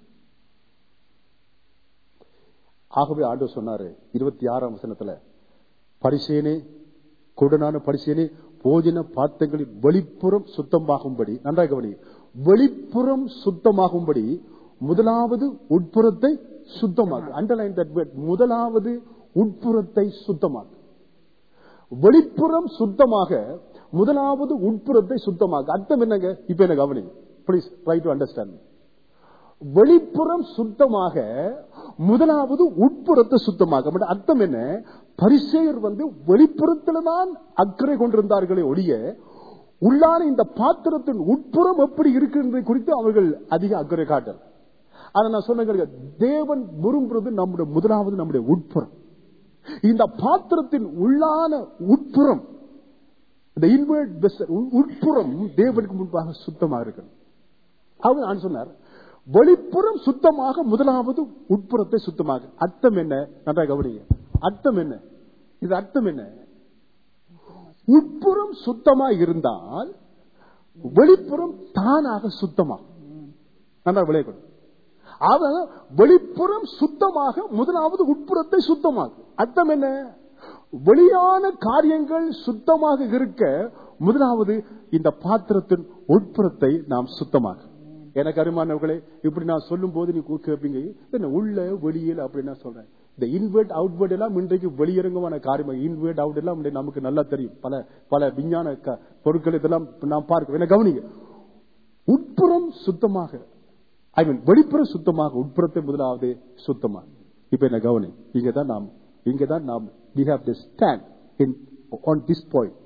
S1: ஆகவே ஆண்டவர் சொன்னாரு இருபத்தி ஆறாம் வசனத்துல பரிசேனே கொடுனான பரிசேனே போஜன பாத்திரங்களின் வெளிப்புறம் சுத்தமாகும்படி நன்றாக கவனி வெளிப்புறம் சுத்தமாகும்படி முதலாவது உட்புறத்தை சுத்தமாக்கு அண்டர்லைன் தட் வேர்ட் முதலாவது உட்புறத்தை சுத்தமாக்கு வெளிப்புறம் சுத்தமாக முதலாவது உட்புறத்தை சுத்தமாக்கு அர்த்தம் என்னங்க இப்ப என்ன கவனி ப்ளீஸ் ட்ரை டு அண்டர்ஸ்டாண்ட் வெளிப்புறம் சுத்தமாக முதலாவது உட்புறத்தை சுத்தமாக அப்படி அர்த்தம் என்ன பரிசேயர் வந்து வெளிப்புறத்துல தான் அக்கறை கொண்டிருந்தார்களே ஒழிய உள்ளான இந்த பாத்திரத்தின் உட்புறம் எப்படி இருக்கின்றது குறித்து அவர்கள் அதிக அக்கறை காட்டல் ஆனா நான் சொன்ன தேவன் விரும்புறது நம்முடைய முதலாவது நம்முடைய உட்புறம் இந்த பாத்திரத்தின் உள்ளான உட்புறம் இந்த இன்வெர்ட் vessel, உள்- உட்புறம் தேவனுக்கு முன்பாக சுத்தமாக இருக்கணும் அவர் நான் சொன்னார் வெளிப்புறம் சுத்தமாக முதலாவது உட்புறத்தை சுத்தமாக அர்த்தம் என்ன நன்றாக கவனிங்க அர்த்தம் என்ன இது அர்த்தம் என்ன உட்புறம் சுத்தமா இருந்தால் வெளிப்புறம் தானாக சுத்தமாகும் நன்றாக விளையக்கூடும் அவன் வெளிப்புறம் சுத்தமாக முதலாவது உட்புறத்தை சுத்தமாகும் அர்த்தம் என்ன வெளியான காரியங்கள் சுத்தமாக இருக்க முதலாவது இந்த பாத்திரத்தின் உட்புறத்தை நாம் சுத்தமாக எனக்கு அருமானவர்களே இப்படி நான் சொல்லும் போது நீ கூ- கேட்பீங்க என்ன உள்ள வெளியில் அப்படி நான் சொல்றேன் இந்த இன்வெர்ட் அவுட்வெர்ட் எல்லாம் இன்றைக்கு வெளியரங்கமான காரியம் இன்வெர்ட் அவுட் எல்லாம் இன்றைக்கு நமக்கு நல்லா தெரியும் பல பல விஞ்ஞான க- பொருட்கள் இதெல்லாம் நாம் பார்க்கிறோம் என்ன கவனிங்க உட்புறம் சுத்தமாக ஐ மீன் வெளிப்புறம் சுத்தமாக உட்புறத்தை முதலாவது சுத்தமாக இப்ப என்ன கவனி இங்க தான் நாம் இங்க தான் நாம் we have to stand in on this point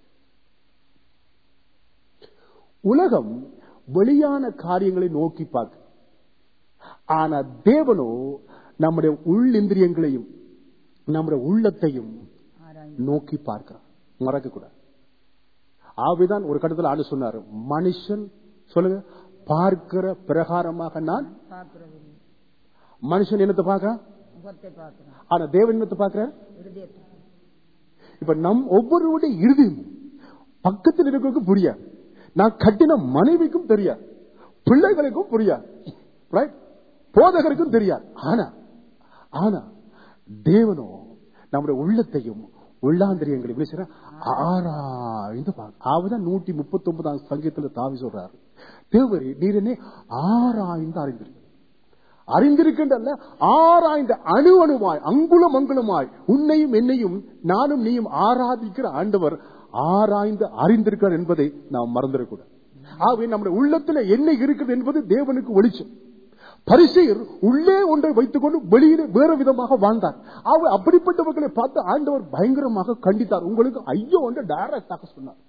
S1: உலகம் வெளியான காரியங்களை நோக்கி பார்க்க ஆனா தேவனோ நம்முடைய உள்ளிந்திரியங்களையும் நம்முடைய உள்ளத்தையும்
S2: ஆராய்ந்து
S1: நோக்கி பார்க்கிறார் மறக்க கூடாது ஆவிதான் ஒரு கட்டத்தில் ஆண்டு சொன்னாரு மனுஷன் சொல்லுங்க பார்க்கிற பிரகாரமாக நான்
S2: பார்க்கிறது இல்லை.
S1: மனுஷன் என்னத்தை பார்க்கிறான்
S2: முகத்தை பார்க்கிறோம்
S1: ஆனா தேவன் என்னத்தை பார்க்கிறார்
S2: இருதயத்தை
S1: இப்ப நம் ஒவ்வொருவருடைய இறுதியும் பக்கத்தில் இருக்கிறவங்களுக்கு புரியாது நான் கட்டின மனைவிக்கும் தெரியாது பிள்ளைகளுக்கும் புரியாது Right? போதகருக்கும் தெரியாது ஆனா ஆனா தேவனோ நம்முடைய உள்ளத்தையும் உள்ளாந்திரியங்களையும் எப்படி செய்றார்? ஆராய்ந்து பார்க்க அவதான் நூற்றி முப்பத்தி ஒன்பதாம் சங்கீதத்துல தாவி சொல்றாரு தேவரே நீர் என்ன ஆராய்ந்து அறிந்திருக்க அறிந்திருக்கின்றன ஆராய்ந்த அணு அணுவாய் அங்குலம் அங்குலமாய் உன்னையும் என்னையும் நானும் நீயும் ஆராதிக்கிற ஆண்டவர் ஆராய்ந்து அறிந்திருக்கிறார் என்பதை நாம் மறந்துடக்கூடாது ஆகவே நம்முடைய உள்ளத்துல என்ன இருக்குது என்பது தேவனுக்கு வெளிச்சம் பரிசெயர் உள்ளே ஒன்றை வைத்துக் கொண்டு வெளியிலே வேறு விதமாக வாழ்ந்தார் அவர் அப்படிப்பட்டவர்களை பார்த்து ஆண்டவர் பயங்கரமாக கண்டித்தார் உங்களுக்கு ஐயோ என்று டைரக்டாக சொன்னார்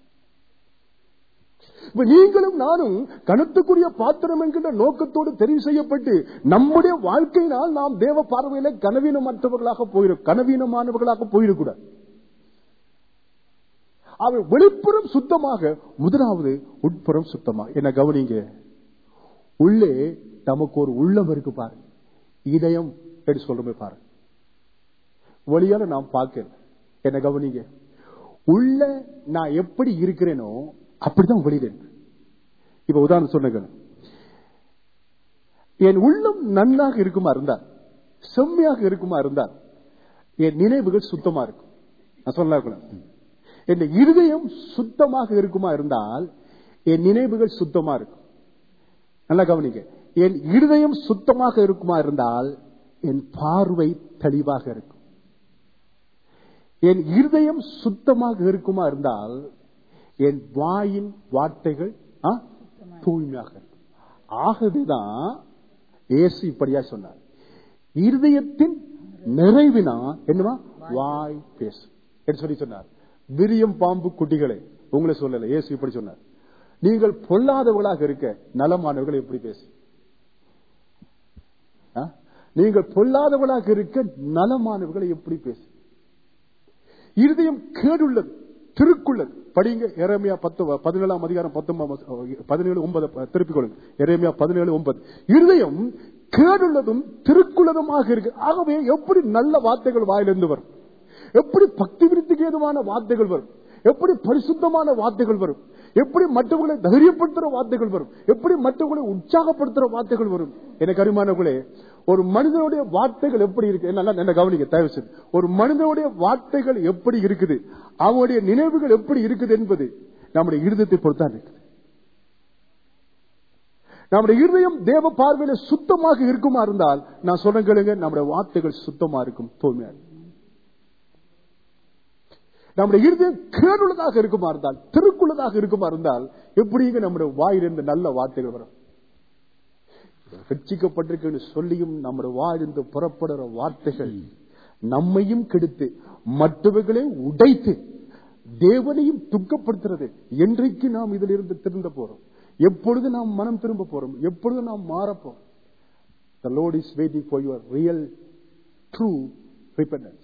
S1: இப்ப நீங்களும் நானும் கனத்துக்குரிய பாத்திரம் என்கின்ற நோக்கத்தோடு தெரிவு செய்யப்பட்டு நம்முடைய வாழ்க்கையினால் நாம் தேவ பார்வையில கனவீனமற்றவர்களாக போயிடும் கனவீனமானவர்களாக போயிடக்கூடாது அவை வெளிப்புறம் சுத்தமாக முதலாவது உட்புறம் சுத்தமாக என்ன கவனிங்க உள்ளே நமக்கு ஒரு உள்ளம் இருக்கு பாருங்க இதயம் என்று சொல்றமே பாருங்க வெளியால நாம் பார்க்கல என்ன கவனிங்க உள்ள நான் எப்படி இருக்கிறேனோ அப்படிதான் வெளியில இருக்கு இப்ப உதாரணம் சொன்ன என் உள்ளம் நன்றாக இருக்குமா இருந்தால் செம்மையாக இருக்குமா இருந்தால் என் நினைவுகள் சுத்தமா இருக்கும்
S3: நான் சொல்லக்கூடாது என் இருதயம் சுத்தமாக இருக்குமா இருந்தால் என் நினைவுகள் சுத்தமா இருக்கும் நல்லா கவனிக்க என் இருதயம் சுத்தமாக இருக்குமா இருந்தால் என் பார்வை தெளிவாக இருக்கும் என் இருதயம் சுத்தமாக இருக்குமா இருந்தால் என் வாயின் வார்த்தைகள் ஆ, தூய்மையாக இருக்கும் ஆகவேதான் இயேசு இப்படியா சொன்னார் இருதயத்தின் நிறைவினா என்னவா வாய் பேசு என்று சொல்லி சொன்னார் விரியம் பாம்பு குட்டிகளே உங்களை சொல்லல இயேசு இப்படி சொன்னார் நீங்கள் பொல்லாதவர்களாக இருக்க நலமானவர்கள் எப்படி பேசு ஆ? நீங்கள் பொல்லாதவர்களாக இருக்க நலமானவர்களை எப்படி பேசு இருதயம் கேடுள்ளது திருக்குள்ளது படிங்க எரேமியா பத்து பதினேழாம் அதிகாரம் பத்தொன்பது பதினேழு ஒன்பது திருப்பிக் கொள்ளுங்க எரேமியா பதினேழு ஒன்பது இருதயம் கேடுள்ளதும் திருக்குள்ளதுமாக இருக்கு ஆகவே எப்படி நல்ல வார்த்தைகள் வாயிலிருந்து வரும் எப்படி பக்தி விருத்திக்கு ஏதுவான வார்த்தைகள் வரும் எப்படி பரிசுத்தமான வார்த்தைகள் வரும் எப்படி மற்றவர்களை தைரியப்படுத்துற வார்த்தைகள் வரும் எப்படி மற்றவர்களை உற்சாகப்படுத்துற வார்த்தைகள் வரும் எனக்கு அருமானவர்களே ஒரு மனிதனுடைய வார்த்தைகள் எப்படி இருக்கு நல்லா என்ன கவனிக்க தயவு செய்து ஒரு மனிதனுடைய வார்த்தைகள் எப்படி இருக்குது அவனுடைய நினைவுகள் எப்படி இருக்குது என்பது நம்முடைய இருதயத்தை பொறுத்தான் இருக்குது நம்முடைய இருதயம் தேவ பார்வையில சுத்தமாக இருக்குமா இருந்தால் நான் சொல்றேன் கேளுங்க நம்முடைய வார்த்தைகள் சுத்தமா இருக்கும் தூய்மையா இருக்கும் நம்முடைய இருதயம் கேடுள்ளதாக இருக்குமா இருந்தால் திருக்குள்ளதாக இருக்குமா இருந்தால் எப்படிங்க நம்முடைய வாயிலிருந்து நல்ல வார்த்தைகள் வரும் ரட்சிக்கப்பட்டிருக்குன்னு சொல்லியும் நம்முடைய வாயிலிருந்து புறப்படுற வார்த்தைகள் நம்மையும் கெடுத்து மற்றவர்களை உடைத்து தேவனையும் துக்கப்படுத்துறது என்றைக்கு நாம் இதில் இருந்து திருந்த போறோம் எப்பொழுது நாம் மனம் திரும்ப போறோம் எப்பொழுது நாம் மாறப்போறோம் The Lord is waiting for your real true repentance.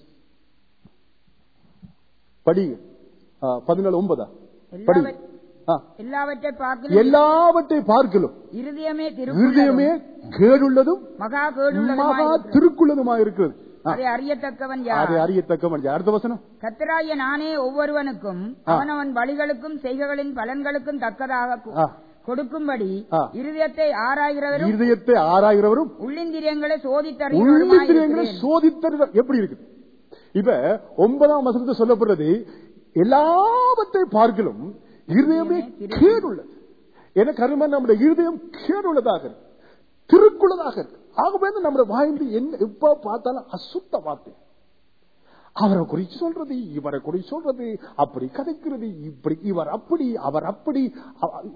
S3: படிங்க ஆ, பதினாலு ஒன்பதா படிங்க ஆ.
S2: எல்லாவற்றை பார்க்கலும்
S3: எல்லாவற்றை பார்க்கலும்
S2: இருதயமே
S3: இருதயமே
S2: திருக்குள்ளதும்
S3: கேடுள்ளதும்
S2: மகா
S3: மகா
S2: கேடுள்ளதுமாய்
S3: திருக்குள்ளதுமா இருக்கிறது ஆ,
S2: அதை அறியத்தக்கவன்
S3: அதை
S2: யார்
S3: அறியத்தக்கவன் யார்? அடுத்த வசனம்
S2: கத்தராய நானே ஒவ்வொருவனுக்கும்
S3: ஆ.
S2: அவனவன் வழிகளுக்கும் செய்கைகளின் பலன்களுக்கும் தக்கதாக கு-
S3: ஆ.
S2: கொடுக்கும்படி
S3: ஆ.
S2: இருதயத்தை ஆராய்கிறவரும்
S3: இருதயத்தை ஆராய்கிறவரும்
S2: உள்ளிந்திரியங்களை
S3: உள்ளிந்திரியங்களை
S2: சோதித்தறிகிறவருமாய்
S3: சோதித்தறிவர் எப்படி இருக்குது இப்ப ஒன்பதாம் வசனத்தை சொல்லப்படுறது எல்லாவற்றை பார்க்கலும் இருதயமே கேடுள்ளது என கரும நம்முடைய இருதயம் கேடுள்ளதாக இருக்கு திருக்குள்ளதாக இருக்கு ஆகவே தான் நம்முடைய வாய்ந்து என்ன எப்ப பார்த்தாலும் அசுத்த வார்த்தை அவரை குறிச்சு சொல்றது இவரை குறிச்சு சொல்றது அப்படி கதைக்கிறது இப்படி இவர் அப்படி அவர் அப்படி அவ-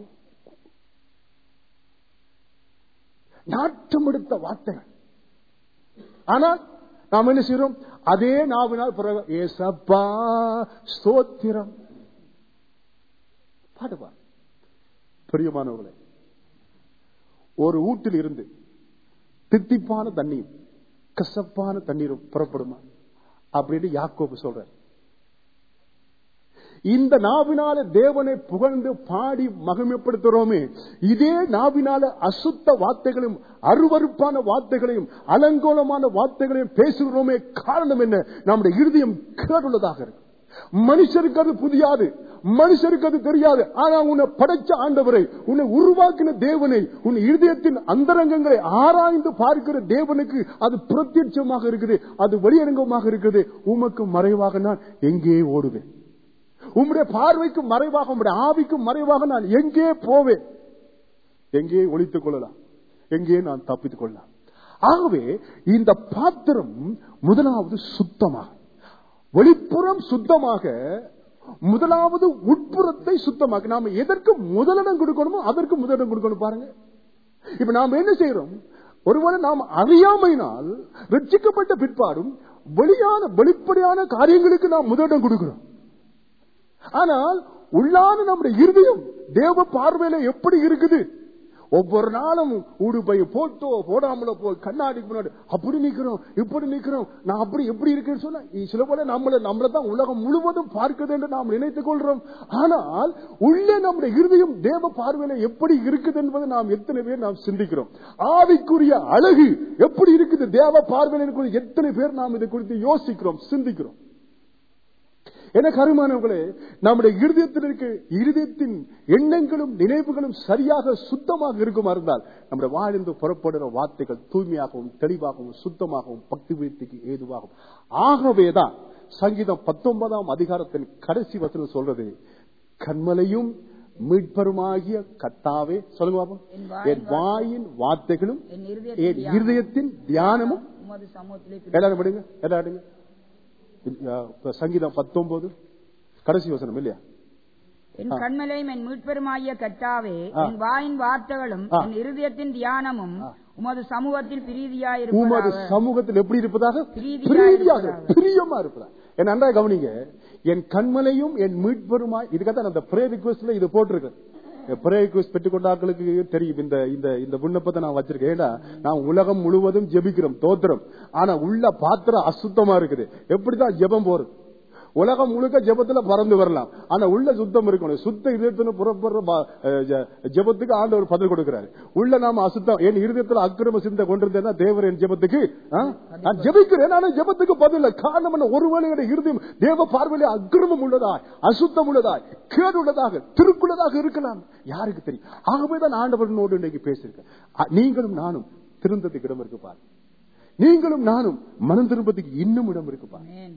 S3: நாட்டம் எடுத்த வார்த்தைகள் ஆனால் நாம் என்ன செய்யறோம் அதே நாவினால் பிறகு ஏசப்பா ஸ்தோத்திரம் பாடுவார் பிரியமானவர்களே ஒரு ஊட்டில் இருந்து தித்திப்பான தண்ணீர் கசப்பான தண்ணீரும் புறப்படுமா அப்படின்னு யாக்கோபு சொல்றார் இந்த நாவினால தேவனை புகழ்ந்து பாடி மகிமைப்படுத்துறோமே இதே நாவினால அசுத்த வார்த்தைகளையும் அருவருப்பான வார்த்தைகளையும் அலங்கோலமான வார்த்தைகளையும் பேசுகிறோமே காரணம் என்ன நம்முடைய இருதயம் கேடுள்ளதாக இருக்கு மனுஷருக்கு அது புரியாது மனுஷருக்கு அது தெரியாது ஆனா உன்னை படைச்ச ஆண்டவரை உன்னை உருவாக்கின தேவனை உன் இருதயத்தின் அந்தரங்கங்களை ஆராய்ந்து பார்க்கிற தேவனுக்கு அது பிரத்யட்சமாக இருக்குது அது வெளியரங்கமாக இருக்குது உமக்கு மறைவாக நான் எங்கே ஓடுவேன் உம்முடைய பார்வைக்கு மறைவாக உம்முடைய ஆவிக்கு மறைவாக நான் எங்கே போவேன் எங்கே ஒழித்துக் கொள்ளலாம் எங்கே நான் தப்பித்துக் கொள்ளலாம் ஆகவே இந்த பாத்திரம் முதலாவது சுத்தமாக வெளிப்புறம் சுத்தமாக முதலாவது உட்புறத்தை சுத்தமாக நாம எதற்கு முதலிடம் கொடுக்கணுமோ அதற்கு முதலிடம் கொடுக்கணும் பாருங்க இப்ப நாம் என்ன செய்யறோம் ஒருவேளை நாம் அறியாமையினால் ரட்சிக்கப்பட்ட பிற்பாடும் வெளியான வெளிப்படையான காரியங்களுக்கு நாம் முதலிடம் கொடுக்கிறோம் ஆனால் உள்ளான நம்முடைய இருதயம் தேவ பார்வையில எப்படி இருக்குது ஒவ்வொரு நாளும் ஊடுபை போட்டோ போடாமல போய் கண்ணாடிக்கு முன்னாடி அப்படி நிக்கிறோம் இப்படி நிக்கிறோம் நான் அப்படி எப்படி இருக்கேன்னு சொன்னா சில போல நம்மள நம்மள தான் உலகம் முழுவதும் பார்க்குது என்று நாம் நினைத்துக் கொள்றோம் ஆனால் உள்ளே நம்முடைய இருதயம் தேவ பார்வையில எப்படி இருக்குது என்பதை நாம் எத்தனை பேர் நாம் சிந்திக்கிறோம் ஆவிக்குரிய அழகு எப்படி இருக்குது தேவ பார்வையில குறித்து எத்தனை பேர் நாம் இதை குறித்து யோசிக்கிறோம் சிந்திக்கிறோம் என கருமானவர்களே நம்முடைய இருதயத்தில் இருக்க இருதயத்தின் எண்ணங்களும் நினைவுகளும் சரியாக சுத்தமாக இருக்குமா இருந்தால் நம்முடைய வாழ்ந்து புறப்படுகிற வார்த்தைகள் தூய்மையாகவும் தெளிவாகவும் சுத்தமாகவும் பக்தி வீழ்த்திக்கு ஏதுவாகும் ஆகவேதான் சங்கீதம் பத்தொன்பதாம் அதிகாரத்தின் கடைசி வசனம் சொல்றது கண்மலையும் மீட்பருமாகிய கத்தாவே சொல்லுங்க பாப்போம்.
S2: என் வாயின்
S3: என் வாயின் வார்த்தைகளும்
S2: என்
S3: என்
S2: இருதயத்தின்
S3: இருதயத்தின் தியானமும்
S2: உமது சமூகத்திலே
S3: எல்லாரும் விடுங்க எல்லாரும் விடுங்க. அஹ், இப்ப சங்கீதம் பத்தொன்பது கடைசி வசனம் இல்லையா
S2: என் கண்மலையும் என் மீட்பெருமாகிய கர்த்தாவே
S3: ஆ.
S2: என் வாயின் வார்த்தைகளும்
S3: ஆ.
S2: என் இருதயத்தின் தியானமும் உமது சமூகத்தில்
S3: உமது
S2: பிரீதியாயிருப்பதாக
S3: சமூகத்தில் எப்படி இருப்பதாக
S2: பிரீதியா
S3: பிரீதியாக
S2: இருப்பதாக.
S3: பிரியமா இருப்பதாக என் அன்றா கவனிங்க என் கண்மலையும் என் மீட்பருமாய் இதுக்காக அந்த பிரே ரிக்வெஸ்ட்ல இது போட்டிருக்கேன் பிரே ரிக்வெஸ்ட் பெற்றுக்கொண்ட ஆட்களுக்கு தெரியும் இந்த இந்த இந்த விண்ணப்பத்தை நான் வச்சிருக்கேன் ஏன்னா நான் உலகம் முழுவதும் ஜெபிக்கிறோம் தோத்திரம் ஆனா உள்ள பாத்திரம் அசுத்தமா இருக்குது எப்படிதான் ஜெபம் போறது உலகம் முழுக்க ஜெபத்துல பறந்து வரலாம் ஆனா உள்ள சுத்தம் இருக்கணும் சுத்த இதயத்துல புறப்படுற பா- அஹ் ஜ- ஜெபத்துக்கு ஆண்டவர் பதில் கொடுக்கிறாரு உள்ள நாம அசுத்தம் என் இருதயத்துல அக்கிரம சிந்தை கொண்டிருந்தேன்னா தேவர் என் ஜெபத்துக்கு ஆ? நான் ஜெபிக்கிறேன் ஆனா ஜெபத்துக்கு பதில் இல்லை. காரணம் என்ன ஒருவேளை என்னுடைய இருதயம் தேவ பார்வையிலே அக்கிரமம் உள்ளதாய் அசுத்தம் உள்ளதாய் கேடு உள்ளதாக திருக்குள்ளதாக இருக்கலாம் யாருக்கு தெரியும் ஆகவேதான் ஆண்டவரனோடு இன்னைக்கு பேசியிருக்கேன் அ- நீங்களும் நானும் திருந்ததுக்கு இடம் இருக்கு பாரு நீங்களும் நானும் மனம் திரும்பத்துக்கு இன்னும் இடம் இருக்கு பாரு
S2: ஆமென்.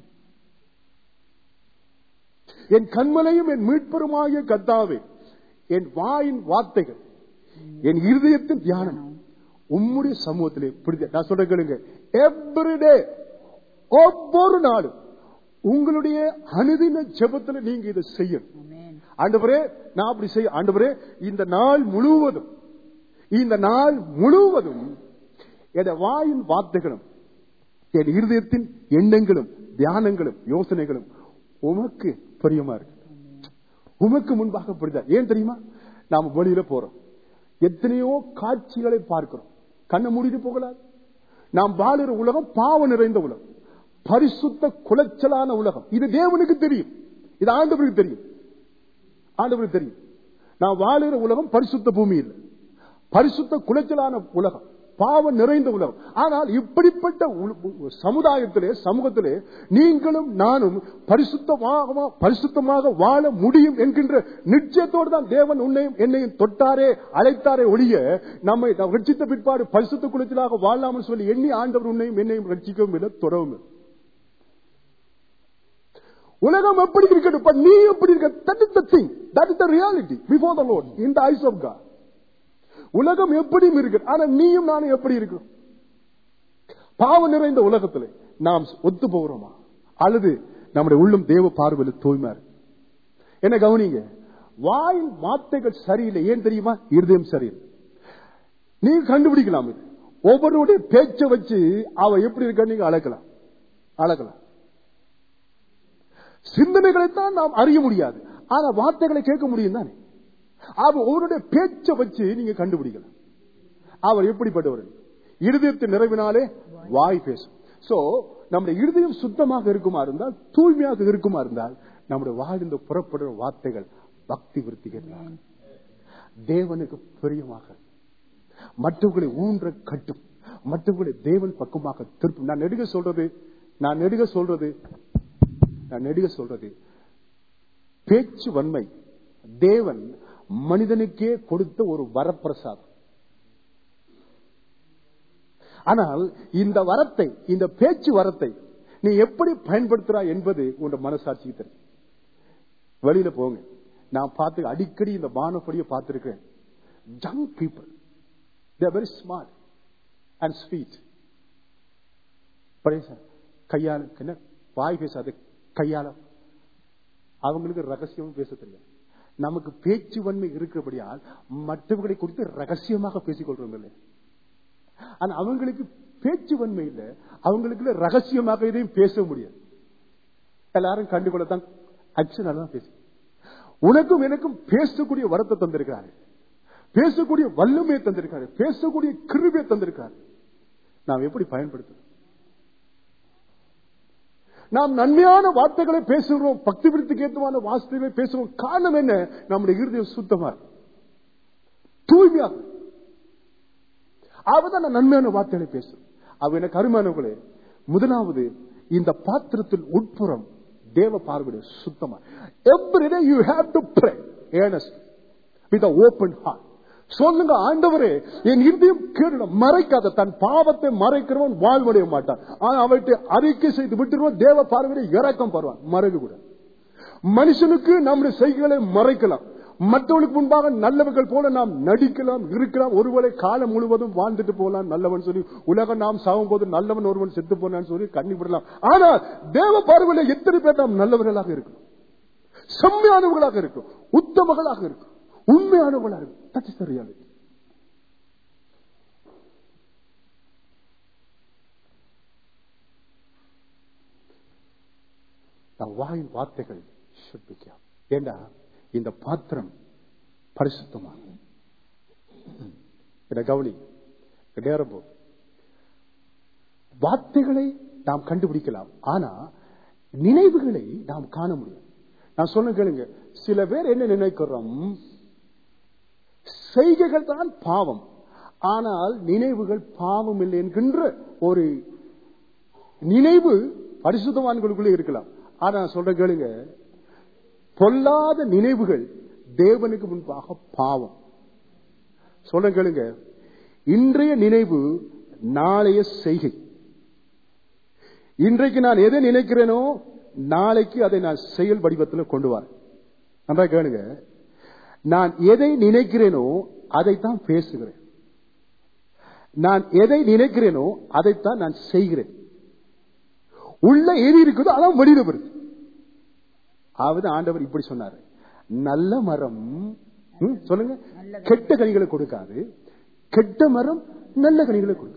S3: என் கண்மலையும் என் மீட்பருமாகிய கத்தாவே என் வாயின் வார்த்தைகள் என் இருதயத்தின் தியானம் உம்முடைய சமூகத்திலே பிடித்த நான் சொல்ற கேளுங்க எவ்ரிடே ஒவ்வொரு நாளும் உங்களுடைய அனுதின ஜெபத்துல நீங்க இதை செய்யணும்
S2: ஆமென்.
S3: ஆண்டவரே நான் அப்படி செய்ய ஆண்டவரே இந்த நாள் முழுவதும் இந்த நாள் முழுவதும் என் வாயின் வார்த்தைகளும் என் இருதயத்தின் எண்ணங்களும் தியானங்களும் யோசனைகளும் உமக்கு பிரியமா இருக்கு உமக்கு முன்பாக புரிதா ஏன் தெரியுமா நாம வெளியில போறோம் எத்தனையோ காட்சிகளை பார்க்கிறோம் கண்ணை மூடிட்டு போகலாம் நாம் வாழுற உலகம் பாவம் நிறைந்த உலகம் பரிசுத்த குலைச்சலான உலகம் இது தேவனுக்கு தெரியும் இது ஆண்டவருக்கு தெரியும் ஆண்டவருக்கு தெரியும் நான் வாழுற உலகம் பரிசுத்த பூமி இல்லை பரிசுத்த குலைச்சலான உலகம் பாவம் நிறைந்த உலகம் ஆனால் இப்படிப்பட்ட உல- சமுதாயத்திலே சமூகத்திலே நீங்களும் நானும் பரிசுத்தமாக பரிசுத்தமாக வாழ முடியும் என்கின்ற நிச்சயத்தோடு தான் தேவன் உன்னையும் என்னையும் தொட்டாரே அழைத்தாரே ஒழிய நம்மை நாம் ரட்சித்த பிற்பாடு பரிசுத்த குலத்திலாக வாழாமல் சொல்லி எண்ணி ஆண்டவர் உன்னையும் என்னையும் ரட்சிக்கவும் இல்லை தொடவும் இல்லை உலகம் எப்படி இருக்கட்டும் but நீ எப்படி இருக்க that is the thing that is the reality before the lord in the eyes of god உலகம் எப்படியும் இருக்கு ஆனா நீயும் நானும் எப்படி இருக்கிறோம் பாவம் நிறைந்த உலகத்திலே நாம் ஒத்து போகிறோமா அல்லது நம்முடைய உள்ளம் தேவ பார்வையில் தூய்மை இருக்கு என்ன கவனிங்க வாயின் வார்த்தைகள் சரியில்லை ஏன் தெரியுமா இருதயம் சரியில்லை நீங்க கண்டுபிடிக்கலாம் இது ஒவ்வொருடைய பேச்சை வச்சு அவ எப்படி இருக்க நீங்க அழைக்கலாம் அழைக்கலாம் சிந்தனைகளைத்தான் நாம் அறிய முடியாது ஆனா வார்த்தைகளை கேட்க முடியும் தானே அவ அவருடைய பேச்சை வச்சு நீங்க கண்டுபிடிக்கலாம் அவர் எப்படிப்பட்டவர் இருதயத்தின் நிறைவினாலே வாய் பேசும் சோ நம்முடைய இருதயம் சுத்தமாக இருக்குமா இருந்தால் தூய்மையாக இருக்குமா இருந்தால் நம்முடைய வாழ்ந்து புறப்படுற வார்த்தைகள் பக்தி விருத்திகள் தேவனுக்கு பிரியமாக மற்றவர்களை ஊன்ற கட்டும் மற்றவர்களை தேவன் பக்கமாக திருப்பும் நான் நெடுக சொல்றது நான் நெடுக சொல்றது நான் நெடுக சொல்றது பேச்சு வன்மை தேவன் மனிதனுக்கே கொடுத்த ஒரு வரப்பிரசாதம் ஆனால் இந்த வரத்தை இந்த பேச்சு வரத்தை நீ எப்படி பயன்படுத்துறாய் என்பது உன் மனசாட்சிக்கு தெரியும் வெளியில போங்க நான் பார்த்து அடிக்கடி இந்த வானப்படியை பார்த்திருக்கேன் young people they're very smart and sweet கையால என்ன வாய் பேசாது கையால அவங்களுக்கு ரகசியமும் பேச தெரியாது நமக்கு பேச்சு வன்மை இருக்கிறபடியால் மற்றவர்களை குறித்து ரகசியமாக பேசிக் கொள்றோம் இல்லை ஆனா அவங்களுக்கு பேச்சு வன்மை இல்லை அவங்களுக்கு ரகசியமாக இதையும் பேச முடியாது எல்லாரும் கண்டுகொள்ளத்தான் அக்ஷனால தான் பேசு உனக்கும் எனக்கும் பேசக்கூடிய வரத்தை தந்திருக்கிறாரு பேசக்கூடிய வல்லமையை தந்திருக்காரு பேசக்கூடிய கிருபியை தந்திருக்காரு நாம் எப்படி பயன்படுத்துறோம் நாம் நன்மையான வார்த்தைகளை பேசுகிறோம் பக்தி விருத்திக்கு ஏற்றமான வார்த்தைகளை பேசுகிறோம் காரணம் என்ன நம்முடைய இருதயம் சுத்தமா இருக்கு. தூய்மையா இருக்கு. அவதான் நான் நன்மையான வார்த்தைகளை பேசுறோம் அவ எனக்கு அருமையானவர்களே முதலாவது இந்த பாத்திரத்தில் உட்புறம் தேவ பார்வையுடைய சுத்தமா every day you have to pray earnest with open heart சொல்லுங்க ஆண்டவரே என் இருதயம் கேடு மறைக்காத தன் பாவத்தை மறைக்கிறவன் வாழ்வடைய மாட்டான் ஆனா அவற்றை அறிக்கை செய்து விட்டுருவன் தேவ பார்வையை இறக்கம் பருவான் மறைக்க கூட மனுஷனுக்கு நம்முடைய செய்கைகளை மறைக்கலாம் மற்றவர்களுக்கு முன்பாக நல்லவர்கள் போல நாம் நடிக்கலாம் இருக்கலாம் ஒருவரை காலம் முழுவதும் வாழ்ந்துட்டு போலாம் நல்லவன் சொல்லி உலகம் நாம் சாகும் போது நல்லவன் ஒருவன் செத்து போனான்னு சொல்லி கண்ணி விடலாம் ஆனால் தேவ பார்வையில எத்தனை பேர் நாம் நல்லவர்களாக இருக்கணும் செம்மையானவர்களாக இருக்கும் உத்தமர்களாக இருக்கும் உண்மையானவர்களாக இருக்கும் That is the reality. நம் வாயின் வார்த்தைகள் should be careful. ஏண்டா இந்த பாத்திரம் பரிசுத்தமாகும் இதை கவனி இந்த நேரம் போதும். வார்த்தைகளை நாம் கண்டுபிடிக்கலாம் ஆனா நினைவுகளை நாம் காண முடியும் நான் சொல்ல கேளுங்க சில பேர் என்ன நினைக்கிறோம் செய்கைகள் தான் பாவம் ஆனால் நினைவுகள் பாவம் இல்லை என்கின்ற ஒரு நினைவு பரிசுத்தவான்களுக்குள்ளே இருக்கலாம் ஆனா நான் சொல்ற கேளுங்க பொல்லாத நினைவுகள் தேவனுக்கு முன்பாக பாவம் சொல்ற கேளுங்க இன்றைய நினைவு நாளைய செய்கை இன்றைக்கு நான் எதை நினைக்கிறேனோ நாளைக்கு அதை நான் செயல் வடிவத்தில் கொண்டு வரேன் நன்றா கேளுங்க நான் எதை நினைக்கிறேனோ அதைத்தான் பேசுகிறேன் நான் எதை நினைக்கிறேனோ அதைத்தான் நான் செய்கிறேன் உள்ள எது இருக்குதோ அதான் வெளியில வருது அதாவது ஆண்டவர் இப்படி சொன்னாரு நல்ல மரம் ம், சொல்லுங்க கெட்ட கனிகளை கொடுக்காது கெட்ட மரம் நல்ல கனிகளை கொடுக்காது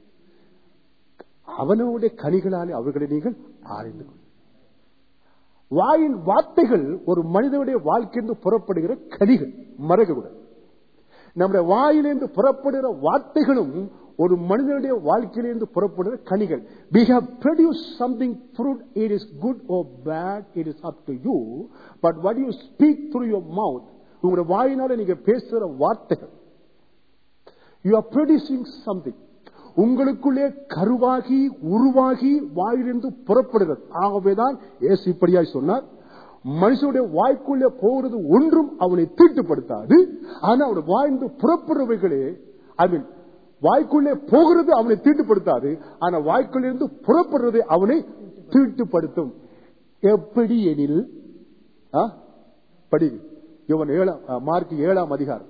S3: அவனுடைய கனிகளாலே அவர்களை நீங்கள் ஆய்ந்து கொள்ளுங்கள். வாயின் வார்த்தைகள் ஒரு மனிதனுடைய வாழ்க்கையிலிருந்து புறப்படுகிற கனிகள் மறக்கக்கூடாது நம்முடைய வாயிலிருந்து புறப்படுகிற வார்த்தைகளும் ஒரு மனிதனுடைய வாழ்க்கையிலிருந்து புறப்படுகிற கனிகள் we have produced something fruit it is good or bad it is up to you but what you speak through your mouth உங்களுடைய வாயினால நீங்க பேசுகிற வார்த்தைகள் you are producing something உங்களுக்குள்ளே கருவாகி உருவாகி வாயிலிருந்து புறப்படுகிறது ஆகவேதான் இயேசு இப்படியாய் சொன்னார் மனுஷனுடைய வாய்க்குள்ளே போகிறது ஒன்றும் அவனை தீட்டுப்படுத்தாது ஆனா அவனுடைய வாய்ந்து புறப்படுறவைகளே ஐ மீன் வாய்க்குள்ளே போகிறது அவனை தீட்டுப்படுத்தாது ஆனா வாய்க்குள்ளே இருந்து புறப்படுறது அவனை தீட்டுப்படுத்தும் எப்படி எனில் ஆ? படி இவன் ஏழாம் ஆ, மார்க் ஏழாம் அதிகாரம்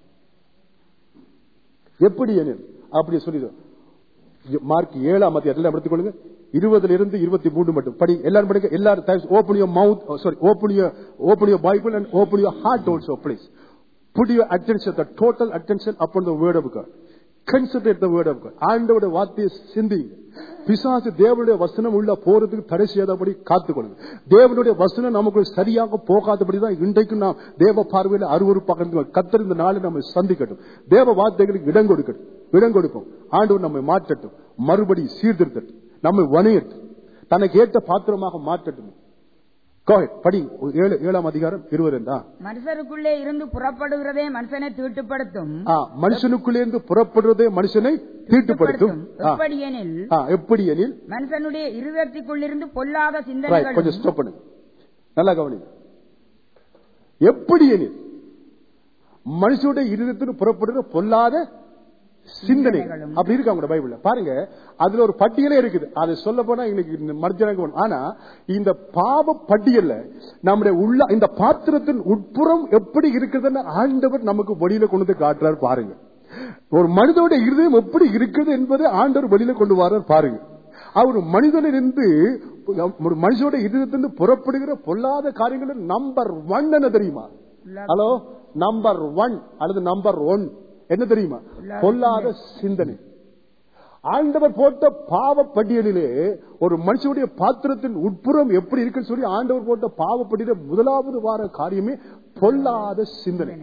S3: எப்படி எனில் அப்படி சொல்லி மார்க் ஏழாம் அதிகாரம் எல்லாம் எடுத்துக்கொள்ளுங்க இருபதுல இருந்து இருபத்தி மூணு மட்டும் படி எல்லாரும் படிங்க எல்லாரும் open your mouth sorry open your open your Bible and open your heart also please put your attention the total attention upon the word of god concentrate the word of god ஆண்டவருடைய வார்த்தையை சிந்திங்க பிசாசு தேவனுடைய வசனம் உள்ள போறதுக்கு தடை செய்யாதபடி காத்துக்கொள்ளுங்க தேவனுடைய வசனம் நமக்கு சரியாக போகாதபடி தான் இன்றைக்கு நாம் தேவ பார்வையில் அருவறுப்பாக இருந்து கத்தர் இந்த நாளை நம்ம சந்திக்கட்டும் தேவ வார்த்தைகளுக்கு இடம் கொடுக்கட்டும் இடம் கொடுப்போம் ஆண்டவர் நம்மை மாற்றட்டும் மறுபடி சீர்திருத்தட்டும் நம்மை வணையட்டும் தனக்கு ஏற்ற பாத்திரமாக மாற்றட்டும் Go ahead. படி ஏழு ஏழாம் அதிகாரம் இருபது ஆ
S2: மனுஷருக்குள்ளே இருந்து புறப்படுகிறதே மனுஷனை தீட்டுப்படுத்தும்
S3: ஆ, மனுஷனுக்குள்ளேருந்து புறப்படுறதே மனுஷனை தீட்டுப்படுத்தும் ஆ.
S2: எப்படி எனில்
S3: ஆ, எப்படி எனில்
S2: மனுஷனுடைய இருதயத்துக்குள்ளிருந்து பொல்லாத
S3: Right,
S2: சிந்தனைகள்
S3: கொஞ்சம் ஸ்டாப் பண்ணுங்க நல்லா கவனிங்க எப்படி எனில் மனுஷனுடைய இருதயத்தில் புறப்படுற பொல்லாத சிந்தனை
S2: சிந்தனைகளும்.
S3: அப்படி இருக்கு அவங்க பைபிள்ல பாருங்க அதுல ஒரு பட்டியலே இருக்குது அதை சொல்ல போனா இன்னைக்கு மர்ஜனங்க ஆனா இந்த பாவ பட்டியல்ல நம்முடைய உள்ள இந்த பாத்திரத்தின் உட்புறம் எப்படி இருக்குதுன்னு ஆண்டவர் நமக்கு வெளியில கொண்டு வந்து காட்டுறாரு பாருங்க ஒரு மனிதனுடைய இருதயம் எப்படி இருக்குது என்பதை ஆண்டவர் வெளியில கொண்டு வர்றார் பாருங்க அவர் மனிதனிலிருந்து ஒரு மனுஷனுடைய இருதயத்திலிருந்து புறப்படுகிற பொல்லாத காரியங்கள் நம்பர் ஒன் என்ன தெரியுமா ஹலோ நம்பர் ஒன் அல்லது நம்பர் ஒன் என்ன தெரியுமா பொல்லாத சிந்தனை ஆண்டவர் போட்ட பாவ பட்டியலிலே ஒரு மனுஷனுடைய பாத்திரத்தின் உட்புறம் எப்படி இருக்குன்னு சொல்லி ஆண்டவர் போட்ட பாவ பட்டியல முதலாவது வார காரியமே பொல்லாத சிந்தனை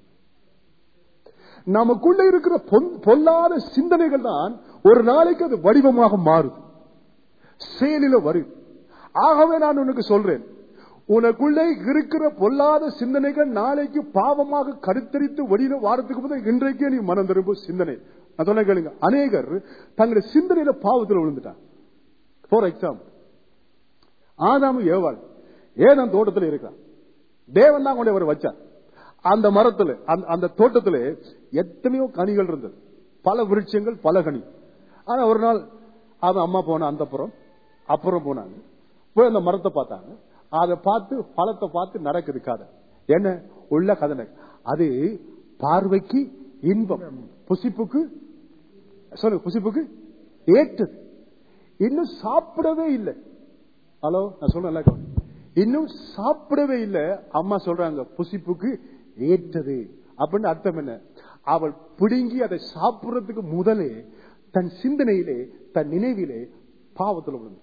S3: நமக்குள்ள இருக்கிற பொன்- பொல்லாத சிந்தனைகள் தான் ஒரு நாளைக்கு அது வடிவமாக மாறுது செயலில வருது ஆகவே நான் உனக்கு சொல்றேன் உனக்குள்ளே இருக்கிற பொல்லாத சிந்தனைகள் நாளைக்கு பாவமாக கருத்தரித்து வெளியில வாரத்துக்கு முதல் இன்றைக்கே நீ மனம் திரும்ப சிந்தனை நான் சொன்ன கேளுங்க அநேகர் தங்களுடைய சிந்தனையில பாவத்தில் விழுந்துட்டாங்க ஃபார் எக்ஸாம்பிள் ஆதாமு ஏவாள் ஏன் தோட்டத்தில் இருக்கிறான் தேவன் தான் கொண்டு அவர் வச்சார் அந்த மரத்துல அந்த- அந்த தோட்டத்துல எத்தனையோ கனிகள் இருந்தது பல விருட்சங்கள் பல கனி ஆனா ஒரு நாள் அவன் அம்மா போன அந்த புறம் அப்புறம் போனாங்க போய் அந்த மரத்தை பார்த்தாங்க அதை பார்த்து பழத்தை பார்த்து நடக்குது கதை என்ன உள்ள கதை நடக்கு. அது பார்வைக்கு இன்பம் புசிப்புக்கு சொல்லுங்க புசிப்புக்கு ஏற்றது இன்னும் சாப்பிடவே இல்லை ஹலோ நான் சொல்றேன் இன்னும் சாப்பிடவே இல்லை அம்மா சொல்றாங்க புசிப்புக்கு ஏற்றது அப்படின்னு அர்த்தம் என்ன அவள் பிடுங்கி அதை சாப்பிடுறதுக்கு முதலே தன் சிந்தனையிலே தன் நினைவிலே பாவத்தில் விழுந்து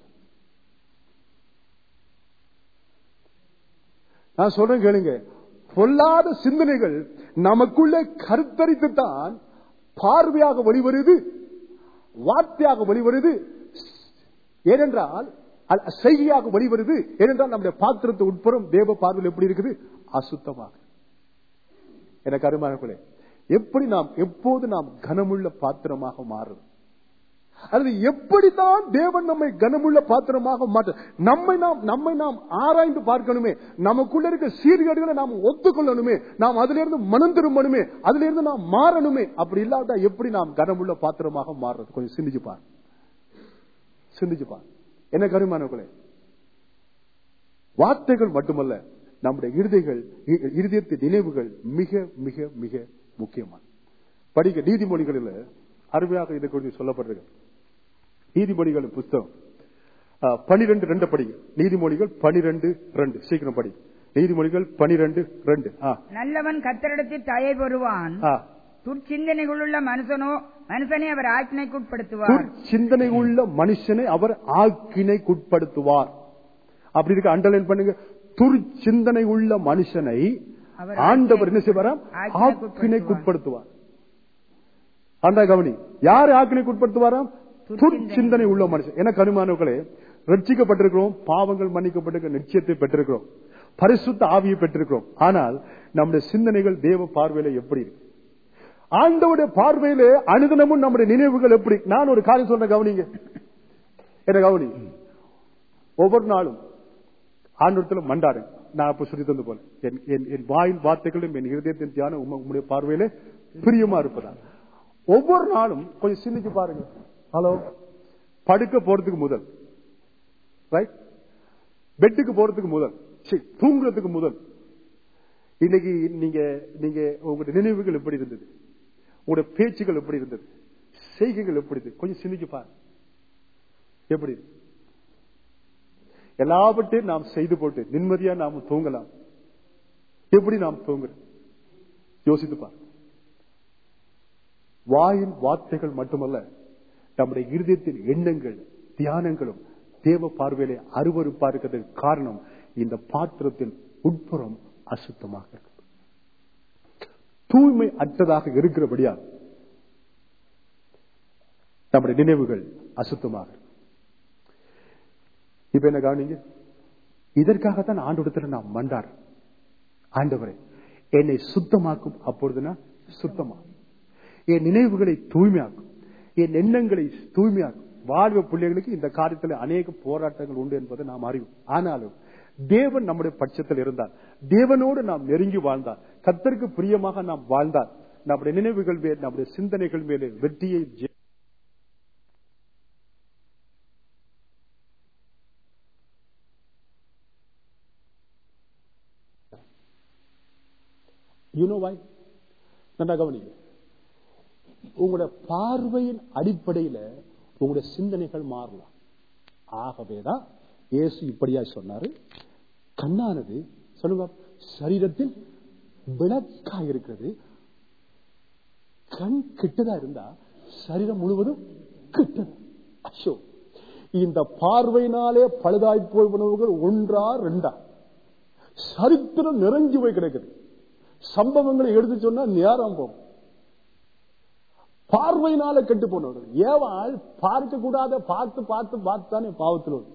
S3: நான் சொல்றேன் கேளுங்க பொல்லாத சிந்தனைகள் நமக்குள்ளே கருத்தரித்து தான் பார்வையாக வெளிவருது வார்த்தையாக வெளிவருது ஏனென்றால் அது செய்தியாக வெளிவருது ஏனென்றால் நம்முடைய பாத்திரத்தை உட்புறம் தேவ பார்வையில் எப்படி இருக்குது அசுத்தமாக எனக்கு அருமானங்களே எப்படி நாம் எப்போது நாம் கனமுள்ள பாத்திரமாக மாறுது அல்லது எப்படித்தான் தேவன் நம்மை கனமுள்ள பாத்திரமாக மாற்ற நம்மை நாம் நம்மை நாம் ஆராய்ந்து பார்க்கணுமே நமக்குள்ள இருக்க சீர்கேடுகளை நாம் ஒத்துக்கொள்ளணுமே நாம் அதுல இருந்து மனம் திரும்பணுமே அதுல இருந்து நாம் மாறணுமே அப்படி இல்லாட்டா எப்படி நாம் கனமுள்ள பாத்திரமாக மாறுறது கொஞ்சம் சிந்திச்சு பார் சிந்திச்சு பார் என்ன கருமானவர்களே வார்த்தைகள் மட்டுமல்ல நம்முடைய இருதைகள் இருதயத்து நினைவுகள் மிக மிக மிக முக்கியமான படிக்க நீதிமொழிகளில் அருமையாக இது குறித்து சொல்லப்பட்டிருக்கு நீதிமொழிகளின் புஸ்தகம் பனிரெண்டு ரெண்டு படிங்க நீதிமொழிகள் பனிரெண்டு ரெண்டு சீக்கிரம் படி நீதிமொழிகள் பனிரெண்டு ரெண்டு ஆ
S2: நல்லவன் கத்தரிடத்தில் தயை பெறுவான்
S3: ஆ
S2: துர்ச்சிந்தனைகளுள்ள மனுஷனோ மனுஷனை அவர் ஆக்கினைக்குட்படுத்துவார்
S3: சிந்தனை உள்ள மனுஷனை அவர் ஆக்கினைக்குட்படுத்துவார் அப்படி இருக்க அண்டர்லைன் பண்ணுங்க துர்ச்சிந்தனை உள்ள மனுஷனை
S2: அவர்
S3: ஆண்டவர் என்ன செய்வாராம்
S2: ஆக்கினைக்குட்படுத்துவார்.
S3: ஆக்கினைக்குட்படுத்துவார் அந்த கவனி யாரு ஆக்கினைக்குட்படுத்துவாராம் துர்ச்சிந்தனை உள்ள மனுஷன் என கருமானவர்களே ரட்சிக்கப்பட்டிருக்கிறோம் பாவங்கள் மன்னிக்கப்பட்டிருக்க நிச்சயத்தை பெற்றிருக்கிறோம் பரிசுத்த ஆவியை பெற்றிருக்கிறோம் ஆனால் நம்முடைய சிந்தனைகள் தேவ பார்வையில எப்படி இருக்கு ஆண்டவுடைய பார்வையில அனுதினமும் நம்முடைய நினைவுகள் எப்படி நான் ஒரு காரியம் சொல்றேன் கவனிங்க என்ன கவனி ஒவ்வொரு நாளும் ஆண்டவரத்துல மண்டாடு நான் அப்ப சொல்லி தந்து போல என்- என் என் வாயின் வார்த்தைகளும் என் இருதயத்தின் தியானம் உம்ம- உம்முடைய பார்வையில பிரியமா இருப்பதா ஒவ்வொரு நாளும் கொஞ்சம் சிந்திச்சு பாருங்க ஹலோ படுக்க போறதுக்கு முதல் ரைட் பெட்டுக்கு போறதுக்கு முதல் சீ, தூங்குறதுக்கு முதல் இன்னைக்கு நீங்க நீங்க உங்களுடைய நினைவுகள் எப்படி இருந்தது உங்களுடைய பேச்சுகள் எப்படி இருந்தது செய்கைகள் எப்படி இருந்தது கொஞ்சம் சிந்திச்சு பாருங்க எப்படி இருக்கு? எல்லாவற்றையும் நாம் செய்து போட்டு நிம்மதியா நாம் தூங்கலாம் எப்படி நாம் தூங்குறோம் யோசித்து பார் வாயின் வார்த்தைகள் மட்டுமல்ல நம்முடைய இருதயத்தின் எண்ணங்கள் தியானங்களும் தேவ பார்வையிலே அருவருப்பா இருக்கிறதுக்கு காரணம் இந்த பாத்திரத்தின் உட்புறம் அசுத்தமாக இருக்கு தூய்மை அற்றதாக இருக்கிறபடியா நம்முடைய நினைவுகள் அசுத்தமாக இருக்கு. இப்ப என்ன கவனிங்க இதற்காகத்தான் ஆண்டோடத்துல நான் மண்டார் ஆண்டவரே என்னை சுத்தமாக்கும் அப்பொழுது நான் சுத்தமா என் நினைவுகளை தூய்மையாக்கும் என் எண்ணங்களை தூய்மையாக்கும் வாழ்வு பிள்ளைகளுக்கு இந்த காரியத்தில் அநேக போராட்டங்கள் உண்டு என்பதை நாம் அறிவோம் ஆனாலும் தேவன் நம்முடைய பட்சத்தில் இருந்தார் தேவனோடு நாம் நெருங்கி வாழ்ந்தார் கத்தருக்கு பிரியமாக நாம் வாழ்ந்தார் நம்முடைய நினைவுகள் மேல் நம்முடைய சிந்தனைகள் மேலே வெற்றியை ஜெ- You know why? நல்லா கவனிங்க உங்களுடைய பார்வையின் அடிப்படையில உங்களுடைய சிந்தனைகள் மாறலாம் ஆகவேதான் இயேசு இப்படியா சொன்னாரு கண்ணானது சொல்லுங்க சரீரத்தில் விளக்கா இருக்கிறது கண் கிட்டதா இருந்தா சரீரம் முழுவதும் கிட்டது அச்சோ இந்த பார்வையினாலே பழுதாய் போய் உணவுகள் ஒன்றா ரெண்டா சரித்திரம் நிறைஞ்சு போய் கிடக்குது சம்பவங்களை எடுத்து சொன்னா நேரம் போகும் பார்வையினால கெட்டு போனவர்கள் ஏவாள் பார்க்க கூடாத பார்த்து பார்த்து பார்த்து தானே பாவத்தில் வரும்.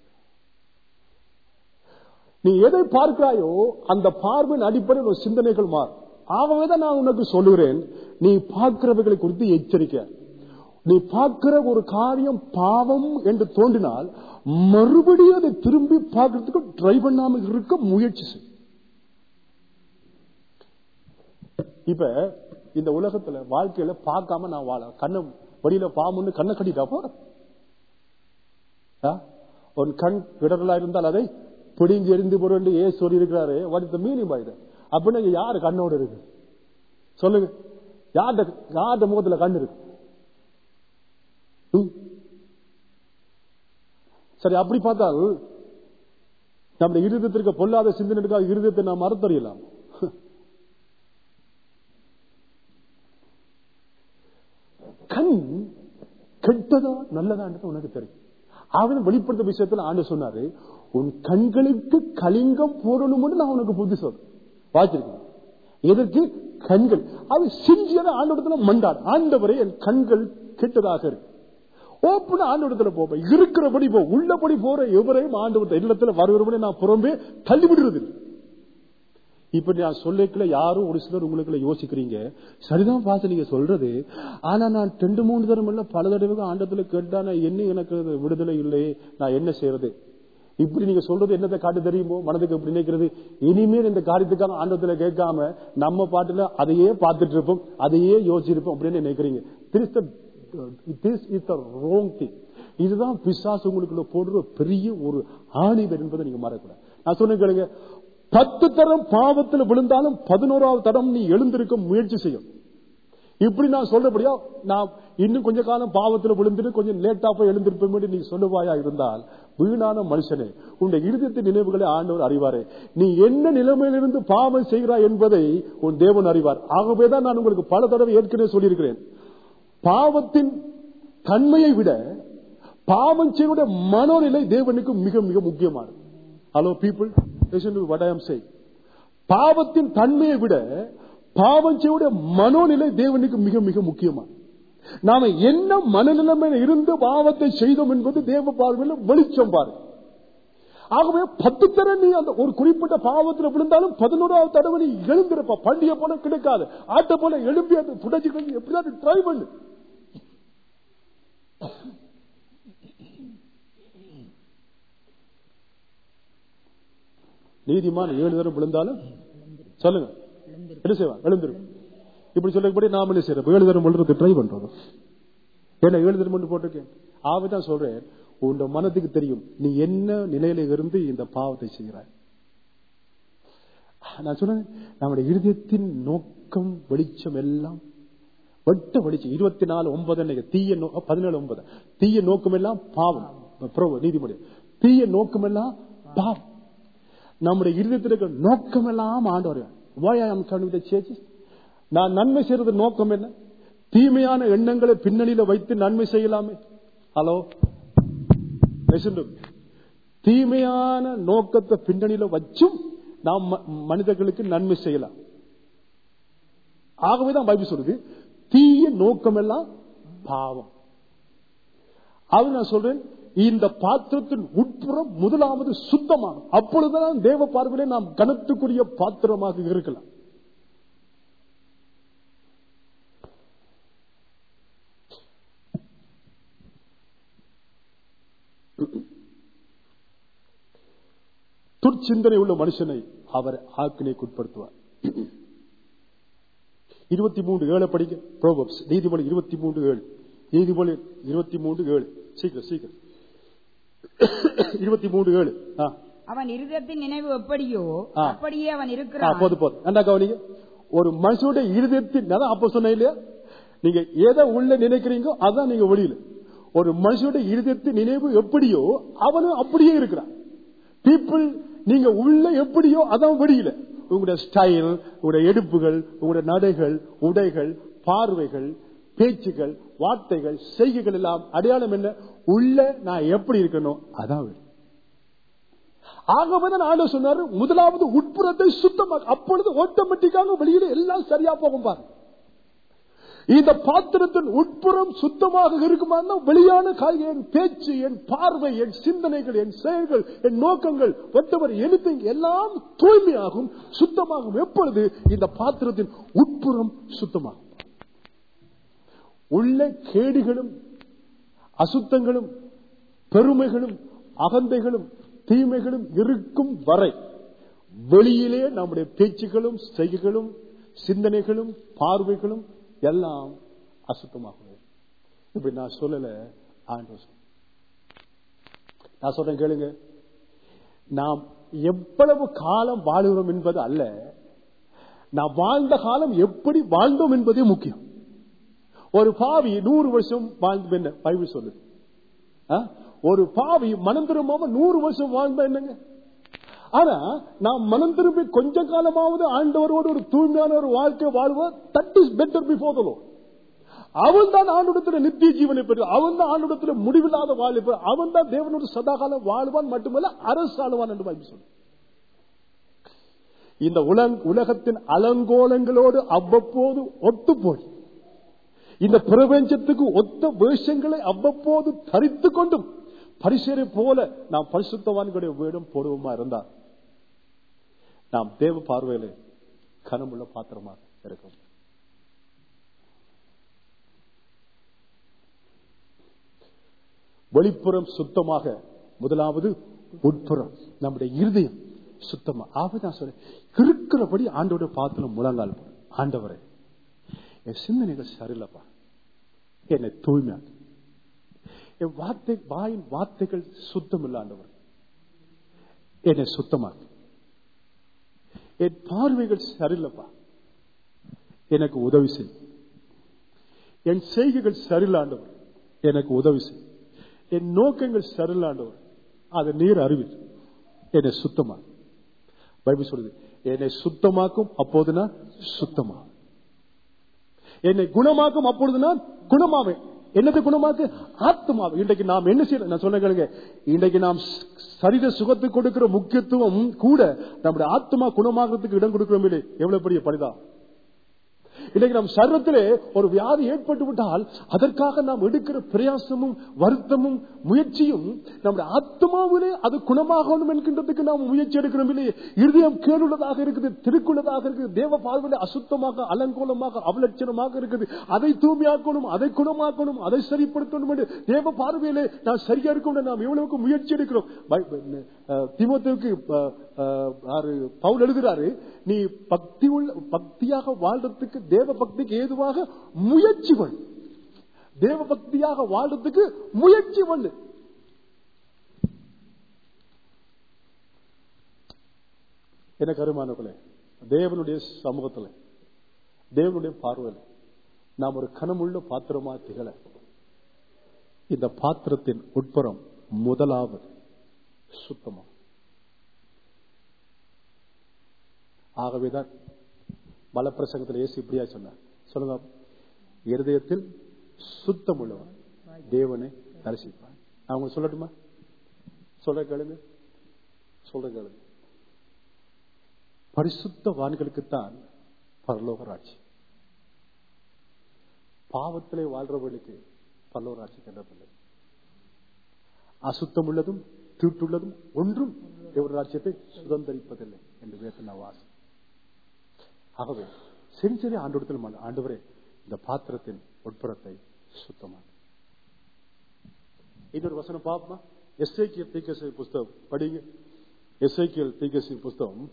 S3: நீ எதை பார்க்கிறாயோ அந்த பார்வையின் அடிப்படையில் ஒரு சிந்தனைகள் மாறும் ஆகவேதான் நான் உனக்கு சொல்லுகிறேன் நீ பார்க்கிறவைகளை குறித்து எச்சரிக்கை நீ பார்க்கிற ஒரு காரியம் பாவம் என்று தோன்றினால் மறுபடியும் அதை திரும்பி பார்க்கறதுக்கு ட்ரை பண்ணாம இருக்க முயற்சி செய் இப்ப இந்த உலகத்துல வாழ்க்கையில பார்க்காம நான் வாழ கண்ணை வழியில பாம்புன்னு கண்ணை கட்டிட்டா போறேன் உன் கண் இடரலா இருந்தால் அதை பிடிங்கி எரிந்து போற என்று ஏ சொல்லி இருக்கிறாரு what is the meaning by அப்படின்னு இங்க யாரு கண்ணோட இருக்கு சொல்லுங்க யார்ட யார்ட முகத்துல கண் இருக்கு ம்? சரி அப்படி பார்த்தால் நம்முடைய இருதயத்திற்கு பொல்லாத சிந்தனைக்காக இருதயத்தை நாம் மறுத்தறியலாம் கண் கெட்டதா நல்லதான்றது உனக்கு தெரியும் அவன் வெளிப்படுத்த விஷயத்துல ஆண்டு சொன்னாரு உன் கண்களுக்கு கலிங்கம் போடணும்னு நான் உனக்கு புத்தி சொல்றேன் வாச்சிருக்கேன் எதற்கு கண்கள் அது சிஞ்சியத ஆண்டோடத்துல மண்டார் ஆண்டவரே என் கண்கள் கெட்டதாக இருக்கு ஓப்பன ஆண்டோடத்துல போப்ப இருக்கிறபடி போ உள்ளபடி போற எவரையும் ஆண்டவர்த்த இல்லத்துல வருவரவனே நான் புறம்பே தள்ளி விடுறது இல்லை. இப்ப நான் சொல்லிக்கல யாரும் ஒரு சிலர் உங்களுக்குள்ள யோசிக்கிறீங்க சரிதான் பாச நீங்க சொல்றது ஆனா நான் ரெண்டு மூணு தரம் இல்ல பல தடவை ஆண்டத்துல கேட்டா என்ன எனக்கு அது விடுதலை இல்லை நான் என்ன செய்யறது இப்படி நீங்க சொல்றது என்னத்தை காட்டு தெரியுமோ மனதுக்கு எப்படி நினைக்கிறது இனிமேல் இந்த காரியத்துக்காக ஆண்டத்துல கேட்காம நம்ம பாட்டுல அதையே பார்த்துட்டு இருப்போம் அதையே யோசிச்சிருப்போம் அப்படின்னு நினைக்கிறீங்க this is the wrong thing இதுதான் பிசாசு உங்களுக்குள்ள போடுற பெரிய ஒரு ஆணிவர் என்பதை நீங்க மறக்கூடாது நான் சொன்ன கேளுங்க பத்து தரம் பாவத்தில் விழுந்தாலும் பதினோராவது தரம் நீ எழுந்திருக்க முயற்சி செய்யும் இப்படி நான் சொல்றபடியா நான் இன்னும் கொஞ்ச காலம் பாவத்தில் விழுந்துட்டு கொஞ்சம் லேட்டா போய் எழுந்திருப்பேன் நீ சொல்லுவாயா இருந்தால் வீணான மனுஷனே உன்னுடைய இருதயத்தின் நினைவுகளை ஆண்டவர் அறிவாரே நீ என்ன நிலைமையிலிருந்து பாவம் செய்கிறாய் என்பதை உன் தேவன் அறிவார் ஆகவேதான் நான் உங்களுக்கு பல தடவை ஏற்கனவே சொல்லியிருக்கிறேன் பாவத்தின் தன்மையை விட பாவம் செய்வடைய மனோநிலை தேவனுக்கு மிக மிக முக்கியமானது hello people what I am saying. பாவத்தின் தன்மையை விட பாவம் செய்வடைய மனோநிலை தேவனுக்கு மிக மிக முக்கியமானது நாம என்ன மனநிலைமையில இருந்து பாவத்தை செய்தோம் என்பது தேவ பார்வையில் வெளிச்சம் பாரு ஆகவே பத்து தர நீ அந்த ஒரு குறிப்பிட்ட பாவத்தில் விழுந்தாலும் பதினோராவது தடவை நீ எழுந்திருப்ப பண்டிகை போல கிடைக்காது ஆட்ட போல எழுப்பி அந்த புடச்சிகள் எப்படியாவது ட்ரை பண்ணு நீதிமான் ஏழு தரம் விழுந்தாலும் சொல்லுங்க என்ன செய்வான் எழுந்திரும் இப்படி சொல்லப்படி நாம என்ன செய்யறோம் ஏழு தரம் விழுறது ட்ரை பண்றோம் ஏன்னா ஏழு தரம் போட்டிருக்கேன் ஆவிதான் சொல்றேன் உன் மனதுக்கு தெரியும் நீ என்ன நிலையில இருந்து இந்த பாவத்தை செய்கிறாய் நான் சொன்னேன் நம்முடைய இருதயத்தின் நோக்கம் வெளிச்சம் எல்லாம் வெட்ட வெளிச்சம் இருபத்தி நாலு ஒன்பது தீய நோ- பதினேழு ஒன்பது தீய நோக்கம் எல்லாம் பாவம் பிரபு, நீதிமொழி தீய நோக்கம் எல்லாம் பாவம் நம்முடைய இருதயத்தில் இருக்கிற நோக்கம் எல்லாம் ஆண்டவர் Why I am coming to the churches? நான் நன்மை செய்யறது நோக்கம் என்ன தீமையான எண்ணங்களை பின்னணியில வைத்து நன்மை செய்யலாமே ஹலோ Listen to me. தீமையான நோக்கத்தை பின்னணியில வச்சும் நாம் ம- மனிதர்களுக்கு நன்மை செய்யலாம் ஆகவேதான் பைபிள் சொல்லுது தீய நோக்கம் எல்லாம் பாவம் அது நான் சொல்றேன் இந்த பாத்திரத்தின் உட்புறம் முதலாவது சுத்தமாகும் அப்பொழுதுதான் தேவ பார்வையிலே நாம் கனத்துக்குரிய பாத்திரமாக இருக்கலாம் துர்ச்சிந்தனை உள்ள மனுஷனை அவர் ஆக்கினைக்கு உட்படுத்துவார் இருபத்தி மூன்று ஏழு படிக்க ப்ரோபப்ஸ் நீதிமொழி இருபத்தி மூன்று ஏழு நீதிமொழி இருபத்தி மூன்று ஏழு சீக்கிரம் சீக்கிரம் இருபத்தி மூன்று ஏழு ஆ
S2: அவன் இருதயத்தின் நினைவு எப்படியோ
S3: ஆ.
S2: அப்படியே அவன்
S3: ஆ,
S2: இருக்கிறான்
S3: போதும் போதும் என்ன கவனிங்க ஒரு மனுஷனுடைய இருதயத்தின் அதான் அப்ப சொன்ன இல்லையா நீங்க எதை உள்ள நினைக்கிறீங்களோ அதான் நீங்க வெளியில ஒரு மனுஷனுடைய இருதயத்தின் நினைவு எப்படியோ அவனும் அப்படியே இருக்கிறான் பீப்புள் நீங்க உள்ள எப்படியோ அதான் வெளியில உங்களுடைய ஸ்டைல் உங்களுடைய எடுப்புகள் உங்களுடைய நடைகள் உடைகள் பார்வைகள் பேச்சுகள் வார்த்தைகள் செய்கைகள் எல்லாம் அடையாளம் என்ன உள்ள நான் எப்படி இருக்கணும் அதான் வெளி ஆகவே ஆண்டவர் சொன்னாரு முதலாவது உட்புறத்தை சுத்தமாக அப்பொழுது ஆட்டோமேட்டிக்காக வெளியில எல்லாம் சரியா போகும் பாரு இந்த பாத்திரத்தின் உட்புறம் சுத்தமாக இருக்குமா வெளியான காய் என் பேச்சு என் பார்வை என் சிந்தனைகள் என் செயல்கள் என் நோக்கங்கள் ஒட்டவர் எழுத்து எல்லாம் தூய்மையாகும் சுத்தமாகும் எப்பொழுது இந்த பாத்திரத்தின் உட்புறம் சுத்தமாகும் உள்ள கேடுகளும் அசுத்தங்களும் பெருமைகளும் அகந்தைகளும் தீமைகளும் இருக்கும் வரை வெளியிலே நம்முடைய பேச்சுகளும் செய்கைகளும் சிந்தனைகளும் பார்வைகளும் எல்லாம் அசுத்தமாகும் இப்படி நான் சொல்லல ஆண்டவர் சொன்னார். நான் சொல்றேன் கேளுங்க நாம் எவ்வளவு காலம் வாழுகிறோம் என்பது அல்ல நாம் வாழ்ந்த காலம் எப்படி வாழ்ந்தோம் என்பதே முக்கியம் ஒரு பாவி நூறு வருஷம் வாழ்ந்து என்ன பைபிள் சொல்லுது ஆ? ஒரு பாவி மனம் திரும்பாம நூறு வருஷம் வாழ்ந்தா என்னங்க ஆனா நாம் மனம் திரும்பி கொஞ்ச காலமாவது ஆண்டவரோடு ஒரு தூய்மையான ஒரு வாழ்க்கை வாழ்வோம் that is better before the அவன் தான் ஆண்டுடத்துல நித்திய ஜீவனை பெற்று அவன் தான் ஆண்டுடத்துல முடிவில்லாத வாழ்வு அவன் தான் தேவனோடு சதாகாலம் வாழ்வான் மட்டுமல்ல அரசு ஆளுவான் என்று பைபிள் சொல்லு இந்த உலங் உலகத்தின் அலங்கோலங்களோடு அவ்வப்போது ஒத்து போய் இந்த பிரபஞ்சத்துக்கு ஒத்த வேஷங்களை அவ்வப்போது தரித்துக் கொண்டும் பரிசரை போல நாம் பரிசுத்தவான்களுடைய வேடம் போடுவோமா இருந்தால் நாம் தேவ பார்வையில கனமுள்ள பாத்திரமாக இருக்கும் வெளிப்புறம் சுத்தமாக முதலாவது உட்புறம் நம்முடைய இருதயம் சுத்தமா ஆக நான் சொல்றேன் இருக்கிறபடி ஆண்டோட பாத்திரம் முழங்கால் போடு. ஆண்டவரே என் சிந்தனைகள் சரியில்லப்பா என்னை தூய்மையாக்கு என் வார்த்தை வாயின் வார்த்தைகள் சுத்தம் இல்ல ஆண்டவர் என்னை சுத்தமாக்கு என் பார்வைகள் சரியில்லப்பா எனக்கு உதவி செய் என் செய்கைகள் சரியில்லை ஆண்டவர் எனக்கு உதவி செய் என் நோக்கங்கள் சரியில்லை ஆண்டவர் அதை நீர் அறிவில் என்னை சுத்தமாக்கு பைபிள் சொல்லுது என்னை சுத்தமாக்கும் அப்போது நான் சுத்தமா என்னை குணமாக்கும் அப்பொழுது நான் குணமாவேன் என்னது குணமாக்கு ஆத்மாவை இன்றைக்கு நாம் என்ன செய்யணும் நான் சொன்ன கேளுங்க இன்றைக்கு நாம் ஸ்- சரீர சுகத்துக்கு கொடுக்கிற முக்கியத்துவம் கூட நம்முடைய ஆத்மா குணமாகிறதுக்கு இடம் கொடுக்கிறோம் இல்லை எவ்வளவு பெரிய பரிதா இன்னைக்கு நம் சர்வத்திலே ஒரு வியாதி ஏற்பட்டு விட்டால் அதற்காக நாம் எடுக்கிற பிரயாசமும் வருத்தமும் முயற்சியும் நம்முடைய ஆத்மாவிலே அது குணமாகணும் என்கின்றதுக்கு நாம் முயற்சி எடுக்கிறோம் இல்லையே இருதயம் கேளுள்ளதாக இருக்குது திருக்குள்ளதாக இருக்குது தேவ பார்வையில அசுத்தமாக அலங்கோலமாக அவலட்சணமாக இருக்குது அதை தூய்மையாக்கணும் அதை குணமாக்கணும் அதை சரிப்படுத்தணும் என்று தேவ பார்வையிலே நான் சரியா இருக்கணும் நாம் எவ்வளவுக்கு முயற்சி எடுக்கிறோம் பை- அஹ், தீமோத்தேயுக்கு, அஹ், அஹ், யாரு பவுல் எழுதுறாரு நீ பக்தி உள்ள பக்தியாக வாழ்றதுக்கு தேவ பக்திக்கு ஏதுவாக முயற்சி பண்ணு தேவ பக்தியாக வாழ்றதுக்கு முயற்சி பண்ணு எனக்கு அருமானங்களே தேவனுடைய சமூகத்துல தேவனுடைய பார்வையில் நாம் ஒரு கனமுள்ள பாத்திரமா திகழ இந்த பாத்திரத்தின் உட்புறம் முதலாவது சுத்தமா ஆகவேதான் பலப்பிரசங்கத்தில் இயேசு இப்படியா சொன்னார் சொல்லுங்க இருதயத்தில் சுத்தம் உள்ளவன் தேவனை தரிசிப்பான் நான் உங்களுக்கு சொல்லட்டுமா சொல்ற கேளுங்க சொல்ற கேளுங்க பரிசுத்தவான்களுக்குத்தான் பரலோக ராட்சி பாவத்திலே வாழ்றவர்களுக்கு பரலோக ராட்சி கண்டதில்லை அசுத்தம் உள்ளதும் தீட்டுள்ளதும் ஒன்றும் தேவ ராட்சியத்தை சுதந்திரிப்பதில்லை என்று வேதன வாசம் ஆகவே செஞ்சரி ஆண்டோடத்தில் ஆண்டவரே இந்த பாத்திரத்தின் உட்புறத்தை சுத்தமான இன்னொரு வசனம் பாப்பமா எஸ்ஐக்கியல் தீக்கசி புஸ்தகம் படிங்க எஸ்ஐக்கியல் தீக்கசி புஸ்தகம்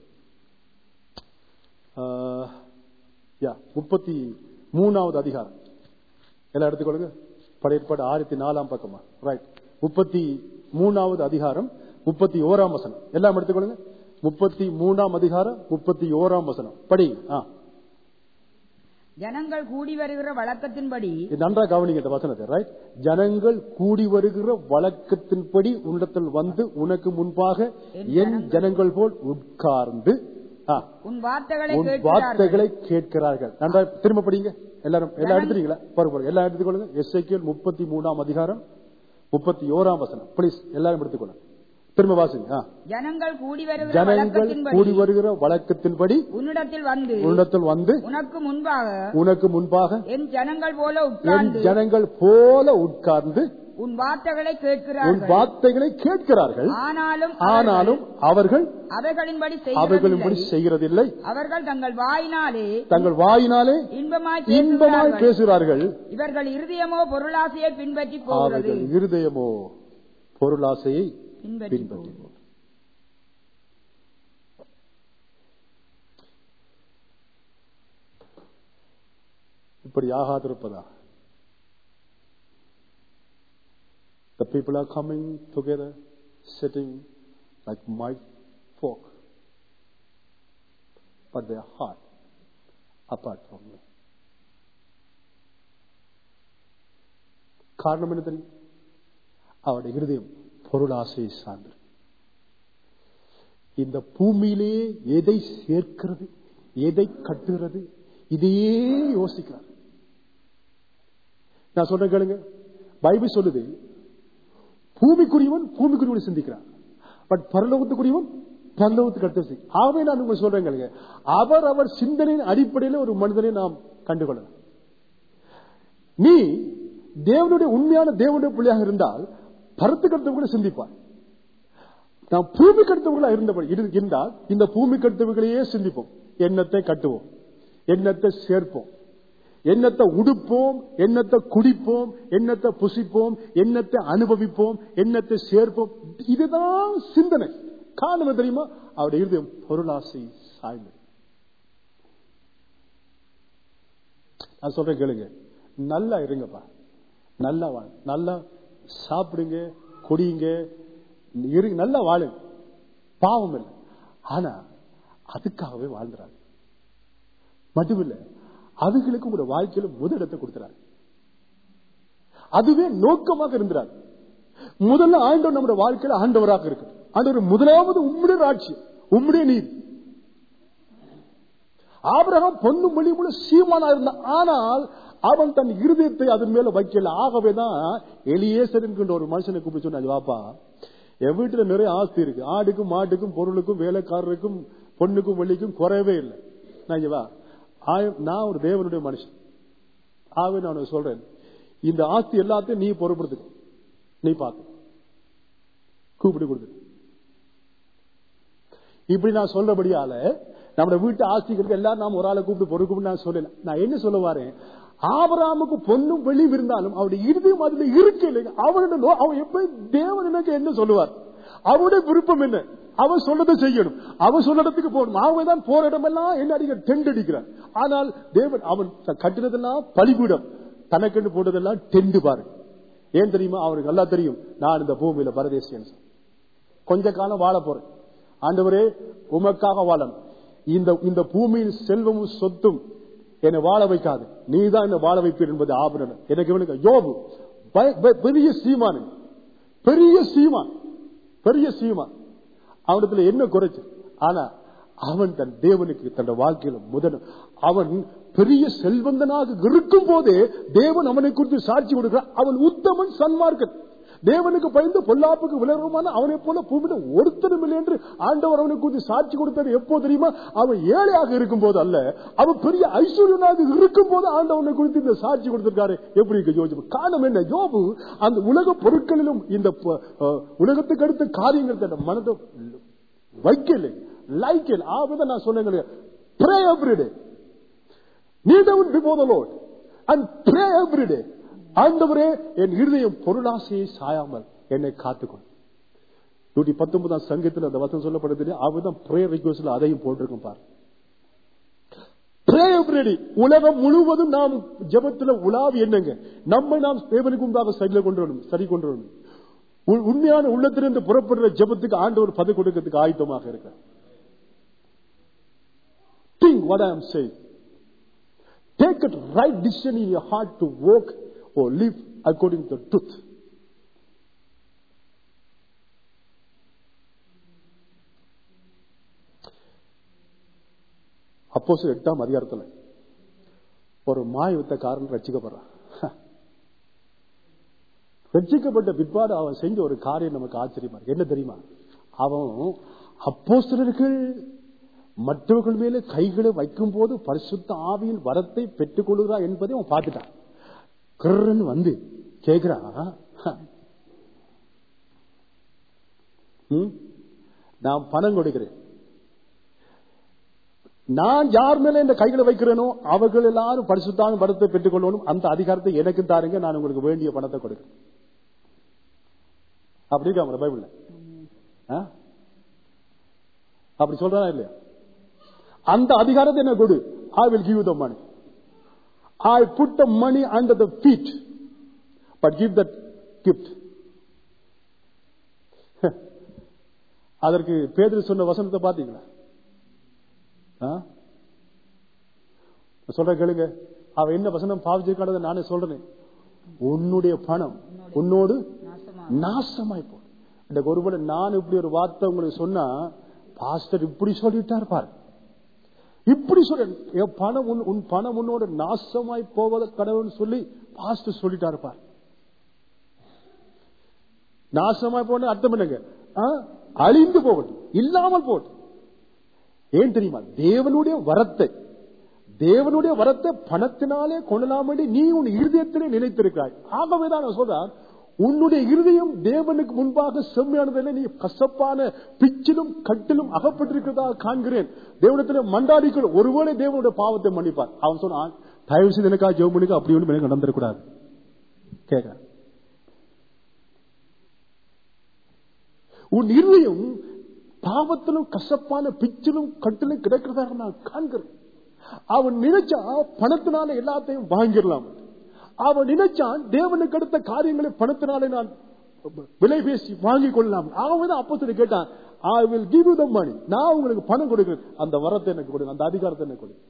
S3: ஆஹ், யா, முப்பத்தி மூணாவது அதிகாரம் எல்லாம் எடுத்துக்கொள்ளுங்க படையற்பாடு ஆயிரத்தி நாலாம் பக்கமா ரைட் முப்பத்தி மூணாவது அதிகாரம் முப்பத்தி ஓராம் வசனம் எல்லாம் எடுத்துக்கொள்ளுங்க முப்பத்தி மூணாம் அதிகாரம் முப்பத்தி ஓராம் வசனம் படி ஆ
S2: ஜனங்கள் கூடி வருகிற வழக்கத்தின்படி
S3: இது நன்றா கவனிங்க இந்த வசனத்தை ரைட் ஜனங்கள் கூடி வருகிற வழக்கத்தின்படி உன்னிடத்தில் வந்து உனக்கு முன்பாக என் ஜனங்கள் போல் உட்கார்ந்து ஆ,
S2: உன் வார்த்தைகளை
S3: உன்
S2: கேட்கிறார்கள்
S3: வார்த்தைகளை கேட்கிறார்கள் நன்றா திரும்ப படிங்க எல்லாரும் எல்லாம் எடுத்துறீங்களா பாருங்க பாருங்க எல்லாம் எடுத்துக்கொள்ளுங்க எஸ்ஐக்கியல் முப்பத்தி மூணாம் அதிகாரம் முப்பத்தி ஓராம் வசனம் ப்ளீஸ் எல்லாரும் எடுத்துக்கொள்ளுங்க திரும்ப வாசிங்க ஆ.
S2: ஜனங்கள் கூடி வருகிற
S3: ஜனங்கள் கூடி
S2: வழக்கத்தின்படி
S3: வருகிற வழக்கத்தின்படி
S2: உன்னிடத்தில் வந்து
S3: உன்னிடத்தில் வந்து
S2: உனக்கு முன்பாக
S3: உனக்கு முன்பாக
S2: என் ஜனங்கள் போல
S3: என்
S2: உட்கார்ந்து
S3: ஜனங்கள் போல உட்கார்ந்து
S2: உன் வார்த்தைகளை
S3: உன்
S2: கேட்கிறார்கள்
S3: வார்த்தைகளை கேட்கிறார்கள்
S2: ஆனாலும்
S3: ஆனாலும் அவர்கள்
S2: அவைகளின்படி
S3: அவைகளின்படி
S2: செய்கிறதில்லை
S3: செய்கிறதில்லை
S2: அவர்கள் தங்கள் வாயினாலே
S3: தங்கள் வாயினாலே
S2: இன்பமாய்
S3: இன்பமாய்
S2: பேசுகிறார்கள்
S3: பேசுகிறார்கள்
S2: இவர்கள் இருதயமோ பொருளாசையை பின்பற்றி போகிறது
S3: அவர்கள் இருதயமோ பொருளாசையை
S2: பின்பற்றி
S3: பின்பற்றி
S2: போகிறது.
S1: இப்படி ஆகாதிருப்பதா The people are coming together, sitting like my folk, but their heart apart from me. காரணம் என்ன தெரியும் அவருடைய இருதயம் பொருளாசையை சார்ந்தது இந்த பூமியிலேயே எதை சேர்க்கிறது எதை கட்டுகிறது இதையே யோசிக்கிறார் நான் சொல்றேன் கேளுங்க பைபிள் சொல்லுது பூமிக்குரியவன் பூமிக்குரியவன் சிந்திக்கிறான் பட் பரலோகத்துக்குரியவன் பரலோகத்துக்கு அடுத்து ஆகவே நான் உங்களுக்கு சொல்றேன் கேளுங்க அவர் அவர் சிந்தனையின் அடிப்படையில் ஒரு மனிதனை நாம் கண்டுகொள்ளலாம் நீ தேவனுடைய உண்மையான தேவனுடைய பிள்ளையாக இருந்தால் பரத்துக்கு அடுத்தவங்களை சிந்திப்பார் நாம் பூமி கடுத்தவர்களா இருந்தபடி இரு- இருந்தால் இந்த பூமி கடுத்தவர்களையே சிந்திப்போம் எண்ணத்தை கட்டுவோம் எண்ணத்தை சேர்ப்போம் எண்ணத்தை உடுப்போம் எண்ணத்தை குடிப்போம் எண்ணத்தை புசிப்போம் எண்ணத்தை அனுபவிப்போம் எண்ணத்தை சேர்ப்போம் இதுதான் சிந்தனை காரணம் என்ன தெரியுமா அவருடைய இருதயம் பொருளாசை சாய்ந்தது நான் சொல்றேன் கேளுங்க நல்லா இருங்கப்பா நல்லா வாழ நல்லா சாப்பிடுங்க குடிங்க இருங்க நல்லா வாழுங்க பாவம் இல்லை ஆனா அதுக்காகவே வாழ்ந்துறாங்க மட்டுமில்ல அதுகளுக்கு உங்களோட வாழ்க்கையில முதலிடத்தை கொடுத்துறாரு அதுவே நோக்கமாக இருந்தார் முதல்ல ஆண்டவர் நம்முடைய வாழ்க்கையில ஆண்டவராக இருக்கு ஆண்டவர் முதலாவது உம்முடைய ராட்சியம் உம்முடைய நீதி ஆபிரகாம் பொண்ணு மொழி முழு சீமானா இருந்தான் ஆனால் அவன் தன் இருதயத்தை அதன் மேல வைக்கல ஆகவேதான் எலியேசர் என்கின்ற ஒரு மனுஷனை கூப்பிட்டு சொன்னாரு வாப்பா என் வீட்டுல நிறைய ஆஸ்தி இருக்கு ஆடுக்கும் மாட்டுக்கும் பொருளுக்கும் வேலைக்காரருக்கும் பொண்ணுக்கும் வெள்ளிக்கும் குறையவே இல்லை நான் இங்க வா I- நான் ஒரு தேவனுடைய மனுஷன் ஆகவே நான் உனக்கு சொல்றேன் இந்த ஆஸ்தி எல்லாத்தையும் நீ பொறுப்படுத்துக்க நீ பார்த்து கூப்பிட்டு கொடுத்து இப்படி நான் சொல்றபடியால நம்ம வீட்டு ஆஸ்திகளுக்கு எல்லாம் நாம் ஒரு ஆளை கூப்பிட்டு பொறுக்கும் நான் சொல்லல நான் என்ன சொல்ல வரேன் ஆபராமுக்கு பொண்ணும் வெளியும் இருந்தாலும் அவருடைய இருதயம் அதுல இருக்கு இல்லைங்க அவனோட நோ- அவன் எப்ப தேவன் எனக்கு என்ன சொல்லுவார் அவருடைய விருப்பம் என்ன அவன் சொல்லதை செய்யணும் அவன் சொல்ல இடத்துக்கு போகணும் அவன் தான் போற இடமெல்லாம் என்ன அடிக்க டென்ட் அடிக்கிறான் ஆனால் தேவன் அவன் த- கட்டினதெல்லாம் பலிபீடம் தனக்கென்று போட்டதெல்லாம் டெண்டு பாரு ஏன் தெரியுமா அவனுக்கு நல்லா தெரியும் நான் இந்த பூமியில பரதேசியன் கொஞ்ச காலம் வாழ போறேன் ஆண்டவரே உமக்காக வாழணும் இந்த இந்த பூமியின் செல்வமும் சொத்தும் என்னை வாழ வைக்காது நீதான் என்னை வாழ வைப்பீர் என்பது ஆபரணம் எனக்கு இவனுக்கு யோபு பய- பெ- பெரிய சீமான் பெரிய சீமான் பெரிய சீமான் அவனத்துல என்ன குறைச்சு ஆனா அவன் தன் தேவனுக்கு தன் வாழ்க்கையில முதல் அவன் பெரிய செல்வந்தனாக இருக்கும் போதே தேவன் அவனை குறித்து சாட்சி கொடுக்கிறான் அவன் உத்தமன் சன்மார்க்கன் தேவனுக்கு பயந்து பொல்லாப்புக்கு விளர்வமான அவனை போல பூமியில ஒருத்தரும் இல்லை என்று ஆண்டவர் அவனை குறித்து சாட்சி கொடுத்தது எப்போ தெரியுமா அவன் ஏழையாக இருக்கும் போது அல்ல அவன் பெரிய ஐஸ்வர்யனாக இருக்கும் போது ஆண்டவனை குறித்து இந்த சாட்சி கொடுத்திருக்காரு எப்படி இருக்கு யோசிப்பு காரணம் என்ன யோபு அந்த உலக பொருட்களிலும் இந்த ப- அஹ், உலகத்துக்கு அடுத்த காரியங்கள் தன் மனதை வைக்கல லைக்கல் ஆபத நான் சொன்னேன் pray every day kneel down before the lord and pray every day ஆண்டவரே என் இருதயம் பொருளாசையை சாயாமல் என்னை காத்துக்கொள் நூற்றி பத்தொன்பதாம் சங்கத்தில் அந்த வசனம் சொல்லப்படுது அவதான் பிரேயர் ரிக்வஸ்ட்ல அதையும் போட்டிருக்கும் பார் Pray every day. உலகம் முழுவதும் நாம் ஜெபத்துல உலாவி என்னங்க நம்மை நாம் தேவனுக்கு முன்பாக சரியில கொண்டு வரணும் சரி கொண்டு வரணும் உ- உண்மையான உள்ளத்திலிருந்து புறப்படுற ஜெபத்துக்கு ஆண்டவர் பதவி கொடுக்கிறதுக்கு ஆயத்தமாக இருக்க think what I am saying take a right decision in your heart to walk or live according to the truth அப்போஸ் எட்டாம் அதிகாரத்துல ஒரு மாய வித்தக்காரன் ரட்சிக்கப்படுறான் ரட்சிக்கப்பட்ட பிற்பாடு அவன் செஞ்ச ஒரு காரியம் நமக்கு ஆச்சரியமா இருக்கு என்ன தெரியுமா அவன் அப்போஸ்தலர்கள் மற்றவர்கள் மேல கைகளை வைக்கும் போது பரிசுத்த ஆவியின் வரத்தை பெற்றுக் கொள்கிறான் என்பதை அவன் பார்த்துட்டான் கிரன்னு வந்து கேக்குறான் "ம், நான் பணம் கொடுக்கிறேன் நான் யார் மேல இந்த கைகளை வைக்கிறேனோ அவர்கள் எல்லாரும் பரிசுத்தான பணத்தை பெற்றுக் கொள்ளணும் அந்த அதிகாரத்தை எனக்கு தாருங்க நான் உங்களுக்கு வேண்டிய பணத்தை கொடுக்கிறேன் அப்படி இருக்கா உங்க பைபிள்ல ஆ? அப்படி சொல்றானா இல்லையா அந்த அதிகாரத்தை என்ன கொடு I will give the money
S3: I put the money under the feet, but give that gift. அதற்கு பேதர் சொன்ன வசனத்தை பாத்தீங்களா ஆ? நான் சொல்றேன் கேளுங்க அவ என்ன வசனம் பாவிச்சிருக்கானதை நானே சொல்றேன் உன்னுடைய பணம் உன்னோடு
S2: நாசமா
S3: நாசமாய் போ இந்த ஒருவேளை நான் இப்படி ஒரு வார்த்தை உங்களுக்கு சொன்னா பாஸ்டர் இப்படி சொல்லிட்டார் பாரு இப்படி சொல்ற என் பணம் உன் உன் பணம் உன்னோட நாசமாய் போவத கடவுள்னு சொல்லி பாஸ்டர் சொல்லிட்டாரு பாரு நாசமாய் போன அர்த்தம் என்னங்க ஆ? அழிந்து போகட்டும் இல்லாமல் போகட்டும் ஏன் தெரியுமா தேவனுடைய வரத்தை தேவனுடைய வரத்தை பணத்தினாலே கொள்ளலாம் என்று நீ உன் இருதயத்திலே நினைத்திருக்கிறாய் ஆகவேதான் நான் சொல்றான் உன்னுடைய இருதயம் தேவனுக்கு முன்பாக செம்மையானதில்லை நீ கசப்பான பிச்சிலும் கட்டிலும் அகப்பட்டிருக்கிறதாக காண்கிறேன் தேவனத்தில் மண்டாடிக்கொள் ஒருவேளை தேவனுடைய பாவத்தை மன்னிப்பார் அவன் சொன்னான் தயவு செய்து எனக்கா ஜெவம் பண்ணிக்க அப்படி ஒன்று எனக்கு நடந்துடக்கூடாது கேட்க உன் இருதயம் பாவத்திலும் கசப்பான பிச்சிலும் கட்டிலும் கிடக்கிறதாக நான் காண்கிறேன் அவன் நினைச்சா பணத்தினால எல்லாத்தையும் வாங்கிடலாம் அவன் நினைச்சான் தேவனுக்கு அடுத்த காரியங்களை பணத்தினாலே நான் விலை பேசி வாங்கிக் கொள்ளலாம் ஆகவேதான் அப்போ கேட்டான் I will give you the money நான் உங்களுக்கு பணம் கொடுக்கிறேன் அந்த வரத்தை எனக்கு கொடுங்க அந்த அதிகாரத்தை எனக்கு கொடுங்க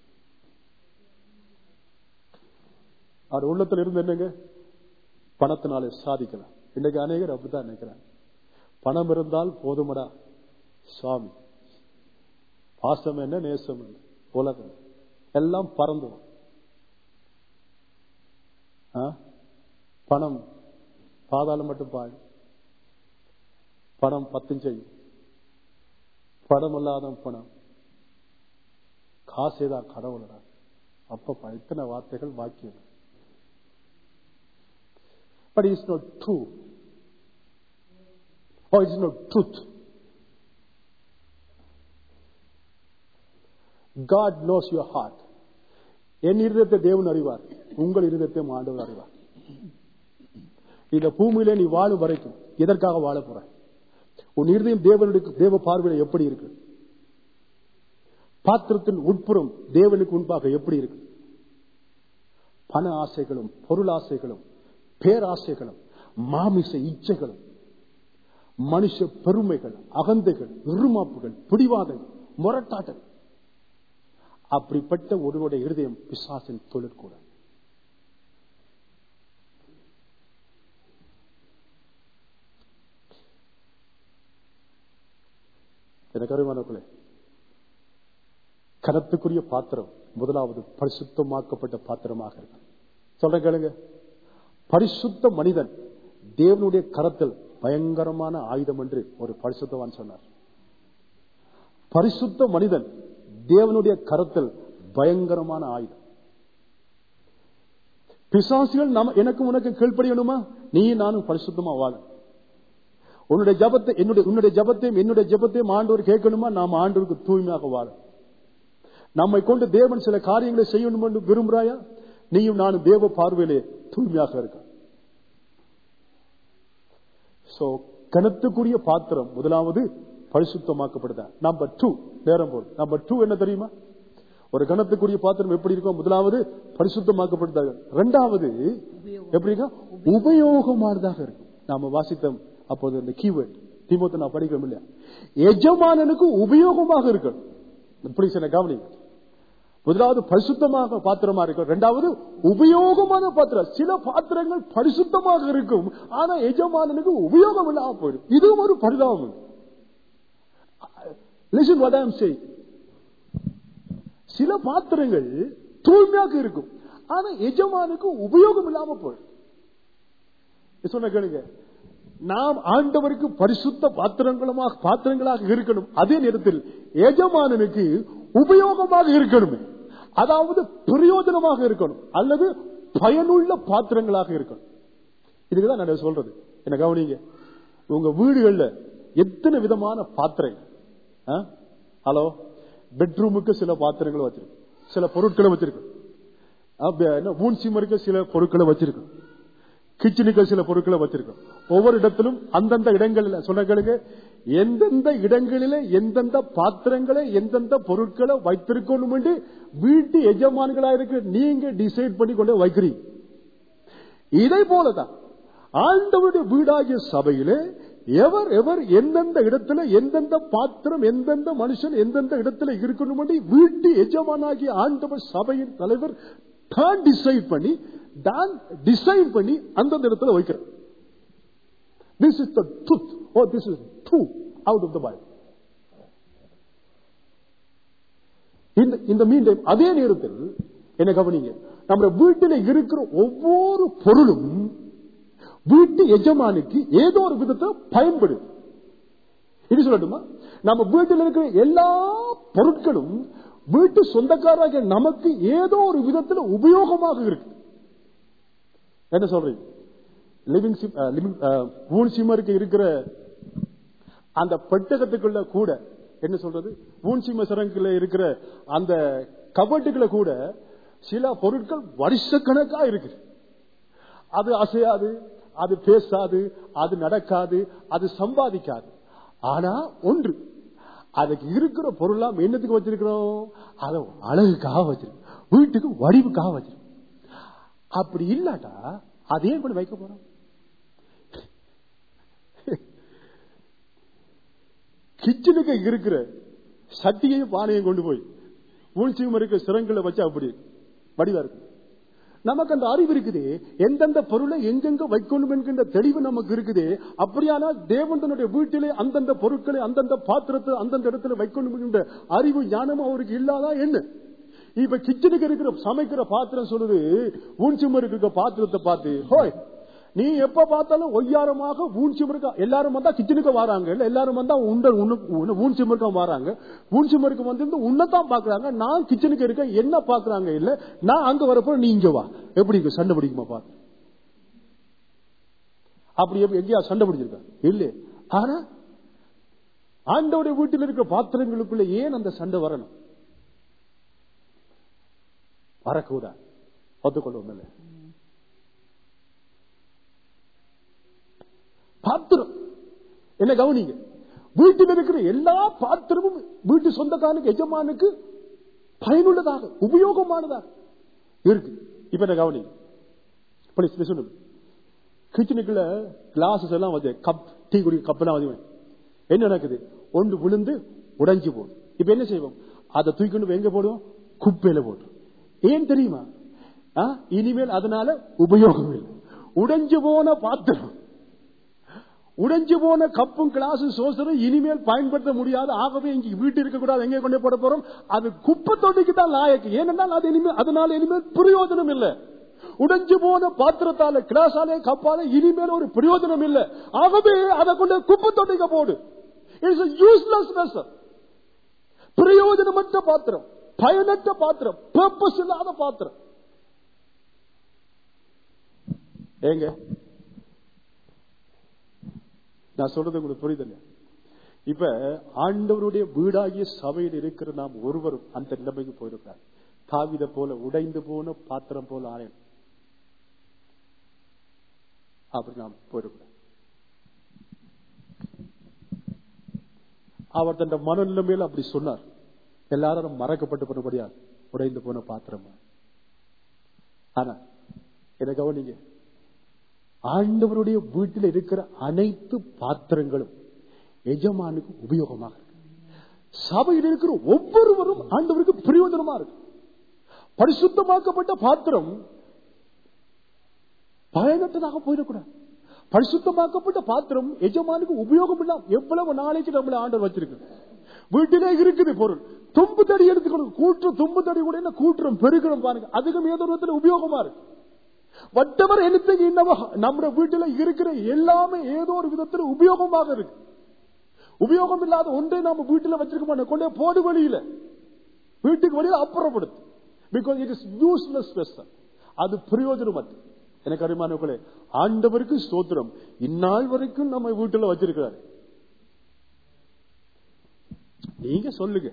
S3: அவர் உள்ளத்துல இருந்து என்னங்க பணத்தினாலே சாதிக்கலாம் இன்னைக்கு அநேகர் அப்படித்தான் நினைக்கிறாங்க பணம் இருந்தால் போதுமடா சுவாமி பாசம் என்ன நேசம் என்ன உலகம் எல்லாம் பறந்து வரும். ஆ? பணம் பாதாளம் மட்டும் பாய் பணம் பத்தும் செய்யும் பணம் இல்லாத பணம் காசேதான் கடவுளடா அப்ப இத்தனை வார்த்தைகள் வாக்கியம் but it's not true or it's not truth. God knows your heart. என் இருதயத்தை தேவன் அறிவார் உங்கள் இருதயத்தை ஆண்டவர் அறிவார் இந்த பூமியில நீ வாழும் வரைக்கும் எதற்காக வாழ போற உன் இருதயம் தேவனுடைய தேவ பார்வையில எப்படி இருக்கு பாத்திரத்தின் உட்புறம் தேவனுக்கு முன்பாக எப்படி இருக்கு பண ஆசைகளும் பொருள் ஆசைகளும் பேராசைகளும் மாமிச இச்சைகளும் மனுஷ பெருமைகள் அகந்தைகள் இருமாப்புகள் பிடிவாதங்கள் முரட்டாட்டல் அப்படிப்பட்ட ஒருவருடைய இருதயம் பிசாசின் தொழிற்கூட எனக்கு அறிவானவர்களே கனத்துக்குரிய பாத்திரம் முதலாவது பரிசுத்தமாக்கப்பட்ட பாத்திரமாக இருக்கு சொல்ற கேளுங்க பரிசுத்த மனிதன் தேவனுடைய கரத்தில் பயங்கரமான ஆயுதம் என்று ஒரு பரிசுத்தவான் சொன்னார் பரிசுத்த மனிதன் தேவனுடைய கரத்தில் பயங்கரமான ஆயுதம் பிசாசிகள் நம்ம எனக்கு உனக்கு கீழ்ப்படியணுமா நீ நானும் பரிசுத்தமா வாழ உன்னுடைய ஜபத்தை என்னுடைய உன்னுடைய ஜபத்தையும் என்னுடைய ஜபத்தையும் ஆண்டவர் கேட்கணுமா நாம் ஆண்டவருக்கு தூய்மையாக வாழ நம்மை கொண்டு தேவன் சில காரியங்களை செய்யணும் என்று விரும்புறாயா நீயும் நானும் தேவ பார்வையிலே தூய்மையாக இருக்க சோ கனத்துக்குரிய பாத்திரம் முதலாவது பரிசுத்தமாக்கப்படுதா நம்பர் டூ நேரம் போது நம்பர் டூ என்ன தெரியுமா ஒரு கணத்துக்குரிய பாத்திரம் எப்படி இருக்கும் முதலாவது பரிசுத்தமாக்கப்படுதாக இரண்டாவது எப்படி இருக்கும் உபயோகமானதாக இருக்கும் நாம வாசித்தோம் அப்போது இந்த கீவேர்ட் திமுக நான் படிக்கிறோம் இல்லையா எஜமானனுக்கு உபயோகமாக இருக்கணும் இப்படி சில கவனிங்க முதலாவது பரிசுத்தமாக பாத்திரமா இருக்கும் இரண்டாவது உபயோகமான பாத்திரம் சில பாத்திரங்கள் பரிசுத்தமாக இருக்கும் ஆனா எஜமானனுக்கு உபயோகம் இல்லாம போயிடும் இதுவும் ஒரு பரிதாபம் Listen what I am saying. சில பாத்திரங்கள் தூய்மையாக இருக்கும் ஆனா எஜமானுக்கு உபயோகம் இல்லாம போயிடும் சொன்ன கேளுங்க நாம் ஆண்டவருக்கு பரிசுத்த பாத்திரங்களுமாக பாத்திரங்களாக இருக்கணும் அதே நேரத்தில் எஜமானனுக்கு உபயோகமாக இருக்கணுமே அதாவது பிரயோஜனமாக இருக்கணும் அல்லது பயனுள்ள பாத்திரங்களாக இருக்கணும் இதுக்குதான் நான் சொல்றது என்ன கவனிங்க உங்க வீடுகள்ல எத்தனை விதமான பாத்திரங்கள் ஹலோ பெட்ரூமுக்கு சில பாத்திரங்களை வச்சிருக்கும் சில பொருட்களை வச்சிருக்கும் ஊன் சிம்மருக்கு சில பொருட்களை வச்சிருக்கும் கிச்சனுக்கு சில பொருட்களை வச்சிருக்கும் ஒவ்வொரு இடத்திலும் அந்தந்த இடங்கள்ல சொன்னங்களுக்கு எந்தெந்த இடங்களிலே எந்தெந்த பாத்திரங்களை எந்தெந்த பொருட்களை வைத்திருக்கணும் என்று வீட்டு எஜமான்களா இருக்க நீங்க டிசைட் பண்ணி கொண்டு வைக்கிறீங்க இதை போலதான் ஆண்டவருடைய வீடாகிய சபையிலே எவர் எவர் எந்தெந்த இடத்துல எந்தெந்த பாத்திரம் எந்தெந்த மனுஷன் எந்தெந்த இடத்துல இருக்கணும் என்று வீட்டு எஜமானாகிய ஆண்டவர் சபையின் தலைவர் தான் டிசைட் பண்ணி தான் டிசைன் பண்ணி அந்தந்த இடத்துல வைக்கிறார் this is the truth oh this is true out of the Bible இந்த இந்த மீண்டும் அதே நேரத்தில் என்ன கவனிங்க நம்ம வீட்டில் இருக்கிற ஒவ்வொரு பொருளும் வீட்டு எஜமானுக்கு ஏதோ ஒரு விதத்தை பயன்படுது இது சொல்லட்டுமா நம்ம வீட்டில் இருக்கிற எல்லா பொருட்களும் வீட்டு சொந்தக்காரராக நமக்கு ஏதோ ஒரு விதத்தில் உபயோகமாக இருக்கு என்ன சொல்றீங்க லிவிங் லிவிங் ஊன் சிம்மருக்கு இருக்கிற அந்த பெட்டகத்துக்குள்ள கூட என்ன சொல்றது ஊன் சிம்ம சரங்குல இருக்கிற அந்த கபட்டுக்குள்ள கூட சில பொருட்கள் வருஷக்கணக்கா இருக்கு அது அசையாது அது பேசாது அது நடக்காது அது சம்பாதிக்காது ஆனா ஒன்று அதுக்கு இருக்கிற பொருளாம் என்னத்துக்கு வச்சிருக்கிறோம் அதை அழகுக்காக வச்சிருக்கோம் வீட்டுக்கு வடிவுக்காக வச்சிருக்கோம் அப்படி இல்லாட்டா அதையும் கூட வைக்க போறோம் கிச்சனுக்கு இருக்கிற சட்டியையும் பானையும் கொண்டு போய் ஊழ்ச்சியும் இருக்க சிறங்களை வச்சா அப்படி வடிவா இருக்கு நமக்கு அந்த அறிவு இருக்குது எந்தெந்த பொருளை எங்கெங்க வைக்கணும் என்கின்ற தெளிவு நமக்கு இருக்குது அப்படியானால் தேவன் தன்னுடைய வீட்டிலே அந்தந்த பொருட்களை அந்தந்த பாத்திரத்தை அந்தந்த இடத்துல வைக்கணும் என்கின்ற அறிவு ஞானமும் அவருக்கு இல்லாதா என்ன இப்ப கிச்சனுக்கு இருக்கிற சமைக்கிற பாத்திரம் சொல்லுது ஊன்சிமர் இருக்கிற பாத்திரத்தை பார்த்து ஹோய் நீ எப்ப பார்த்தாலும் ஒய்யாரமாக ஊன்சிமருக்கா எல்லாரும் வந்தா கிச்சனுக்கு வராங்க இல்ல எல்லாரும் வந்தா உண்ட ஊன்சிமருக்கா வராங்க ஊன்சிமருக்கு வந்து உன்னதான் பாக்குறாங்க நான் கிச்சனுக்கு இருக்க என்ன பாக்குறாங்க இல்ல நான் அங்க வரப்போ நீ இங்க வா எப்படி இருக்கு சண்டை பிடிக்குமா பாரு அப்படி எப்படி எங்கேயா சண்டை பிடிச்சிருக்கா இல்ல ஆனா ஆண்டோடைய வீட்டில் இருக்கிற பாத்திரங்களுக்குள்ள ஏன் அந்த சண்டை வரணும் வரக்கூடாது ஒத்துக்கொள்வோம் இல்லை பாத்திரம் என்ன கவனிங்க வீட்டில் இருக்கிற எல்லா பாத்திரமும் வீட்டு சொந்தக்காரனுக்கு எஜமானுக்கு பயனுள்ளதாக உபயோகமானதாக இருக்கு இப்ப என்ன கவனிங்க இப்படி சொல்லுங்க கிச்சனுக்குள்ள கிளாஸஸ் எல்லாம் வந்து கப் டீ குடி கப் எல்லாம் வந்து என்ன நடக்குது ஒன்று விழுந்து உடைஞ்சு போடும் இப்ப என்ன செய்வோம் அதை தூக்கி எங்க போடுவோம் குப்பையில போடுவோம் ஏன் தெரியுமா இனிமேல் அதனால உபயோகம் இல்லை உடைஞ்சு போன பாத்திரம் உடைஞ்சு போன கப்பும் கிளாஸ் சோசரும் இனிமேல் பயன்படுத்த முடியாது ஆகவே இங்க வீட்டு இருக்கக்கூடாது எங்கே கொண்டு போட போறோம் அது குப்பை தொட்டிக்கு தான் லாயக்கு ஏனென்றால் அது இனிமேல் அதனால இனிமேல் பிரயோஜனம் இல்லை உடைஞ்சு போன பாத்திரத்தால கிளாஸாலே கப்பால இனிமேல் ஒரு பிரயோஜனம் இல்லை ஆகவே அதை கொண்டு குப்பை தொட்டிக்க போடு இட்ஸ் யூஸ்லெஸ் வெசல் பிரயோஜனமற்ற பாத்திரம் பயனற்ற பாத்திரம் பர்பஸ் இல்லாத பாத்திரம் ஏங்க நான் சொல்றது உங்களுக்கு புரியுதில்ல இப்ப ஆண்டவருடைய வீடாகிய சபையில் இருக்கிற நாம் ஒருவரும் அந்த நிலைமைக்கு போயிருக்கிறார் தாவித போல உடைந்து போன பாத்திரம் போல ஆலயம் அப்படி நாம் போயிருக்கிறோம் அவர் தன் மனநிலைமையில் அப்படி சொன்னார் எல்லாரும் மறக்கப்பட்டு போனபடியா உடைந்து போன பாத்திரம் ஆனா என்ன கவனிங்க ஆண்டவருடைய வீட்டில் இருக்கிற அனைத்து பாத்திரங்களும் எஜமானுக்கு உபயோகமாக இருக்கு சபையில் இருக்கிற ஒவ்வொருவரும் ஆண்டவருக்கு பிரயோஜனமா இருக்கு பரிசுத்தமாக்கப்பட்ட பாத்திரம் பயனற்றதாக போயிடக்கூடாது பரிசுத்தமாக்கப்பட்ட பாத்திரம் எஜமானுக்கு உபயோகம் இல்லாம எவ்வளவு நாளைக்கு நம்மள ஆண்டவர் வச்சிருக்கு வீட்டிலே இருக்குது பொருள் தும்பு தடி எடுத்துக்கணும் கூற்று தும்பு தடி கூட என்ன கூட்டுறோம் பெருகிறோம் பாருங்க அதுக்கும் ஏதோ விதத்துல உபயோகமா இருக்கு வட்டவர் எழுத்து என்னவோ நம்ம வீட்டில் இருக்கிற எல்லாமே ஏதோ ஒரு விதத்தில் உபயோகமாக இருக்கு உபயோகம் இல்லாத ஒன்றை நாம வீட்டில் வச்சிருக்க மாட்டோம் கொண்டே போடு வழியில வீட்டுக்கு வெளியில அப்புறப்படுத்து பிகாஸ் இட் இஸ் யூஸ்லெஸ் அது பிரயோஜனமற்ற எனக்கு அறிமானவர்களே ஆண்டவருக்கு ஸ்தோத்திரம் இந்நாள் வரைக்கும் நம்ம வீட்டில் வச்சிருக்கிறாரு நீங்க சொல்லுங்க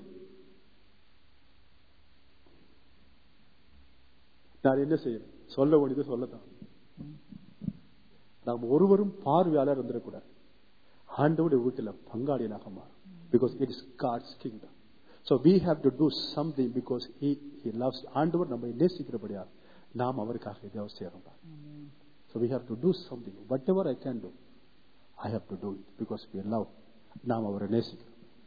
S3: நான் என்ன செய்யணும் சொல்ல வேண்டியது சொல்லத்தான் நாம் ஒருவரும் பார்வையாளர் இருந்திடக்கூடாது
S1: ஆண்டவருடைய வீட்டில் பங்காளியனாக மாறும் because it is God's kingdom so we have to do something because he he loves ஆண்டவர் நம்மை நேசிக்கிறபடியா நாம் அவருக்காக எதாவது செய்யணும் so we have to do something whatever I can do I have to do it because we love நாம் அவரை நேசிக்கிறோம்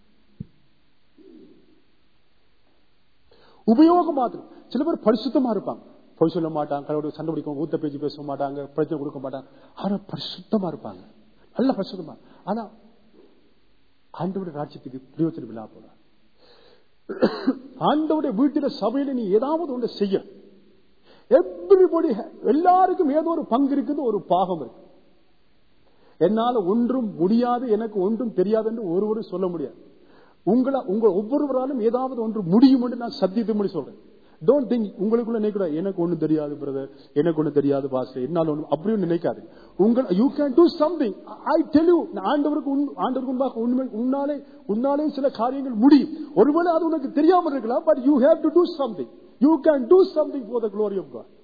S1: உபயோகம் மாத்திரம் சில பேர் பரிசுத்தமா இருப்பாங்க பொய் சொல்ல மாட்டாங்க கடவுள் சண்டை பிடிக்கும் ஊத்த பேச்சு பேச மாட்டாங்க பிரச்சனை கொடுக்க மாட்டாங்க ஆனா பரிசுத்தமா இருப்பாங்க நல்ல பரிசுத்தமா ஆனா ஆண்டவுடைய ராஜ்யத்துக்கு பிரயோஜனம் இல்லாம போறாங்க ஆண்டவுடைய வீட்டில சபையில நீ ஏதாவது ஒன்று செய்ய எவ்ரிபடி எல்லாருக்கும் ஏதோ ஒரு பங்கு இருக்குது ஒரு பாகம் இருக்கு என்னால ஒன்றும் முடியாது எனக்கு ஒன்றும் தெரியாது என்று ஒருவரும் சொல்ல முடியாது உங்களை உங்க ஒவ்வொருவராலும் ஏதாவது ஒன்று முடியும் என்று நான் சத்தியத்தை முடி சொல்றேன் டோன்ட் திங்க் உங்களுக்குள்ள நினைக்கூட எனக்கு ஒண்ணு தெரியாது பிரதர் எனக்கு ஒண்ணு தெரியாது பாஸ் என்னால ஒண்ணு அப்படியும் நினைக்காது உங்கள் you can do something I tell you ஆண்டவருக்கு உன்- ஆண்டவருக்கு முன்பாக உண்மை உன்னாலே உன்னாலே சில காரியங்கள் முடியும் ஒருவேளை அது உனக்கு தெரியாம இருக்கலாம் but you have to do something you can do something for the glory of God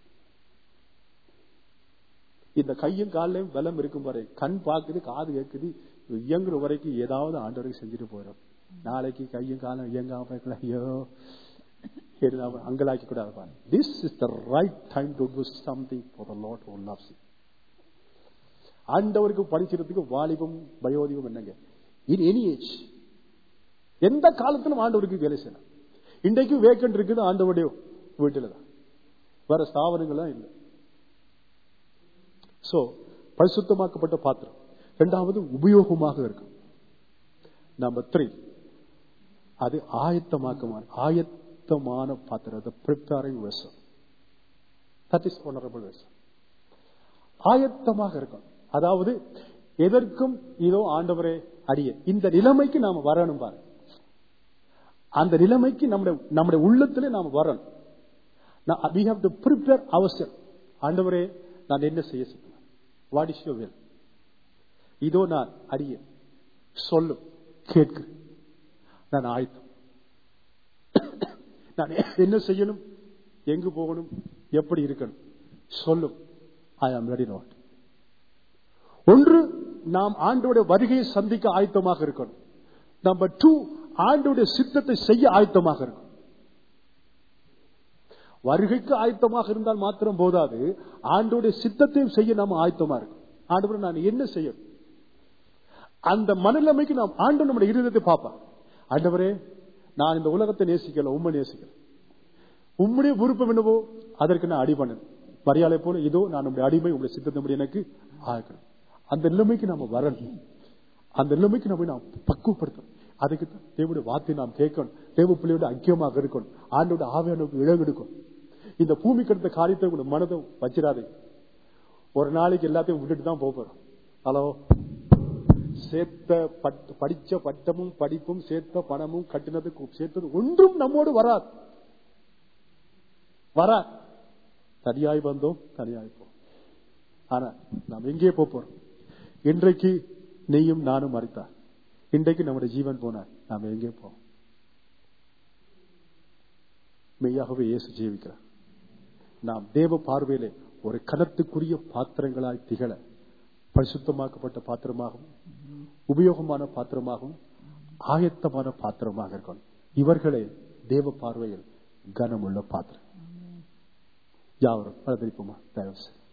S1: இந்த கையும் காலையும் பலம் இருக்கும் வரை கண் பார்க்குது காது கேட்குது இயங்குற வரைக்கும் ஏதாவது ஆண்டவருக்கு செஞ்சுட்டு போறோம் நாளைக்கு கையும் காலம் இயங்காம இருக்கலாம் ஐயோ இருந்தாம அங்கலாக்கி கூட இருப்பாங்க this is the right time to do something for the Lord who loves ஆண்டவருக்கு படிக்கிறதுக்கு வாலிபம் வயோதிபம் என்னங்க இன் எனி ஏஜ் எந்த காலத்திலும் ஆண்டவருக்கு வேலை செய்யலாம் இன்றைக்கு வேக்கண்ட் இருக்குது ஆண்டவருடைய வீட்டில் தான் வேற ஸ்தாபனங்கள்லாம் இல்லை சோ பரிசுத்தமாக்கப்பட்ட பாத்திரம் இரண்டாவது உபயோகமாக இருக்கும் நம்பர் த்ரீ அது ஆயத்தமாக்கமான ஆயத்தமான பாத்திரம் preparing vessel that is honourable vessel ஆயத்தமாக இருக்கும் அதாவது எதற்கும் இதோ ஆண்டவரே அடிய இந்த நிலைமைக்கு நாம வரணும் பாருங்க அந்த நிலைமைக்கு நம்முடைய நம்முடைய உள்ளத்துல நாம வரணும் we have to prepare ourselves ஆண்டவரே நான் என்ன செய்ய சொல்றேன் வாட் இஸ் யோர் வில் இதோ நான் அறிய சொல்லும் கேட்கிறேன் நான் ஆயத்தம் நான் என்ன செய்யணும் எங்கு போகணும் எப்படி இருக்கணும் சொல்லும் ஐ ஆம் ரெடி நாட் ஒன்று நாம் ஆண்டோட வருகையை சந்திக்க ஆயத்தமாக இருக்கணும் நம்பர் டூ ஆண்டோட சித்தத்தை செய்ய ஆயத்தமாக இருக்கணும் வருகைக்கு ஆயத்தமாக இருந்தால் மாத்திரம் போதாது ஆண்டோட சித்தத்தையும் செய்ய நாம் ஆயத்தமா இருக்கும் ஆண்டவர் நான் என்ன செய்யணும் அந்த மனநிலைமைக்கு நாம் ஆண்டு நம்முடைய இருதயத்தை பார்ப்பான் ஆண்டவரே நான் இந்த உலகத்தை நேசிக்கல உண்மை நேசிக்கிறேன் உம்முடைய விருப்பம் என்னவோ அதற்கு நான் அடி பண்ணேன் மரியாதை போல இதோ நான் நம்முடைய அடிமை உங்களுடைய சித்தத்தை எனக்கு ஆக்கணும் அந்த நிலைமைக்கு நாம வரணும் அந்த நிலைமைக்கு நம்ம நாம் பக்குவப்படுத்தணும் அதுக்கு தான் தேவனுடைய வார்த்தை நாம் கேட்கணும் தேவ பிள்ளையோட ஐக்கியமாக இருக்கணும் ஆண்டோட ஆவியானவுக்கு இழகு எடுக்கணும் இந்த பூமி கடந்த காரியத்தை உங்களுடைய மனதை வச்சிடாதே ஒரு நாளைக்கு எல்லாத்தையும் விட்டுட்டு தான் போக போறோம் ஹலோ சேர்த்த பட்- படிச்ச பட்டமும் படிப்பும் சேர்த்த பணமும் கட்டினது கு- சேர்த்தது ஒன்றும் நம்மோடு வராது வரா தனியாய் வந்தோம் தனியாய் போ ஆனா நாம் எங்கே போப் போறோம் இன்றைக்கு நீயும் நானும் மறித்தார் இன்றைக்கு நம்முடைய ஜீவன் போனார் நாம் எங்கே போவோம் மெய்யாகவே இயேசு ஜீவிக்கிறார் நாம் தேவ பார்வையிலே ஒரு கனத்துக்குரிய பாத்திரங்களாய் திகழ பரிசுத்தமாக்கப்பட்ட பாத்திரமாகவும் உபயோகமான பாத்திரமாகவும் ஆயத்தமான பாத்திரமாக இருக்கணும் இவர்களே தேவ பார்வையில் கனமுள்ள பாத்திரம் யாவரும் பரதரிப்போமா தயவு செய்து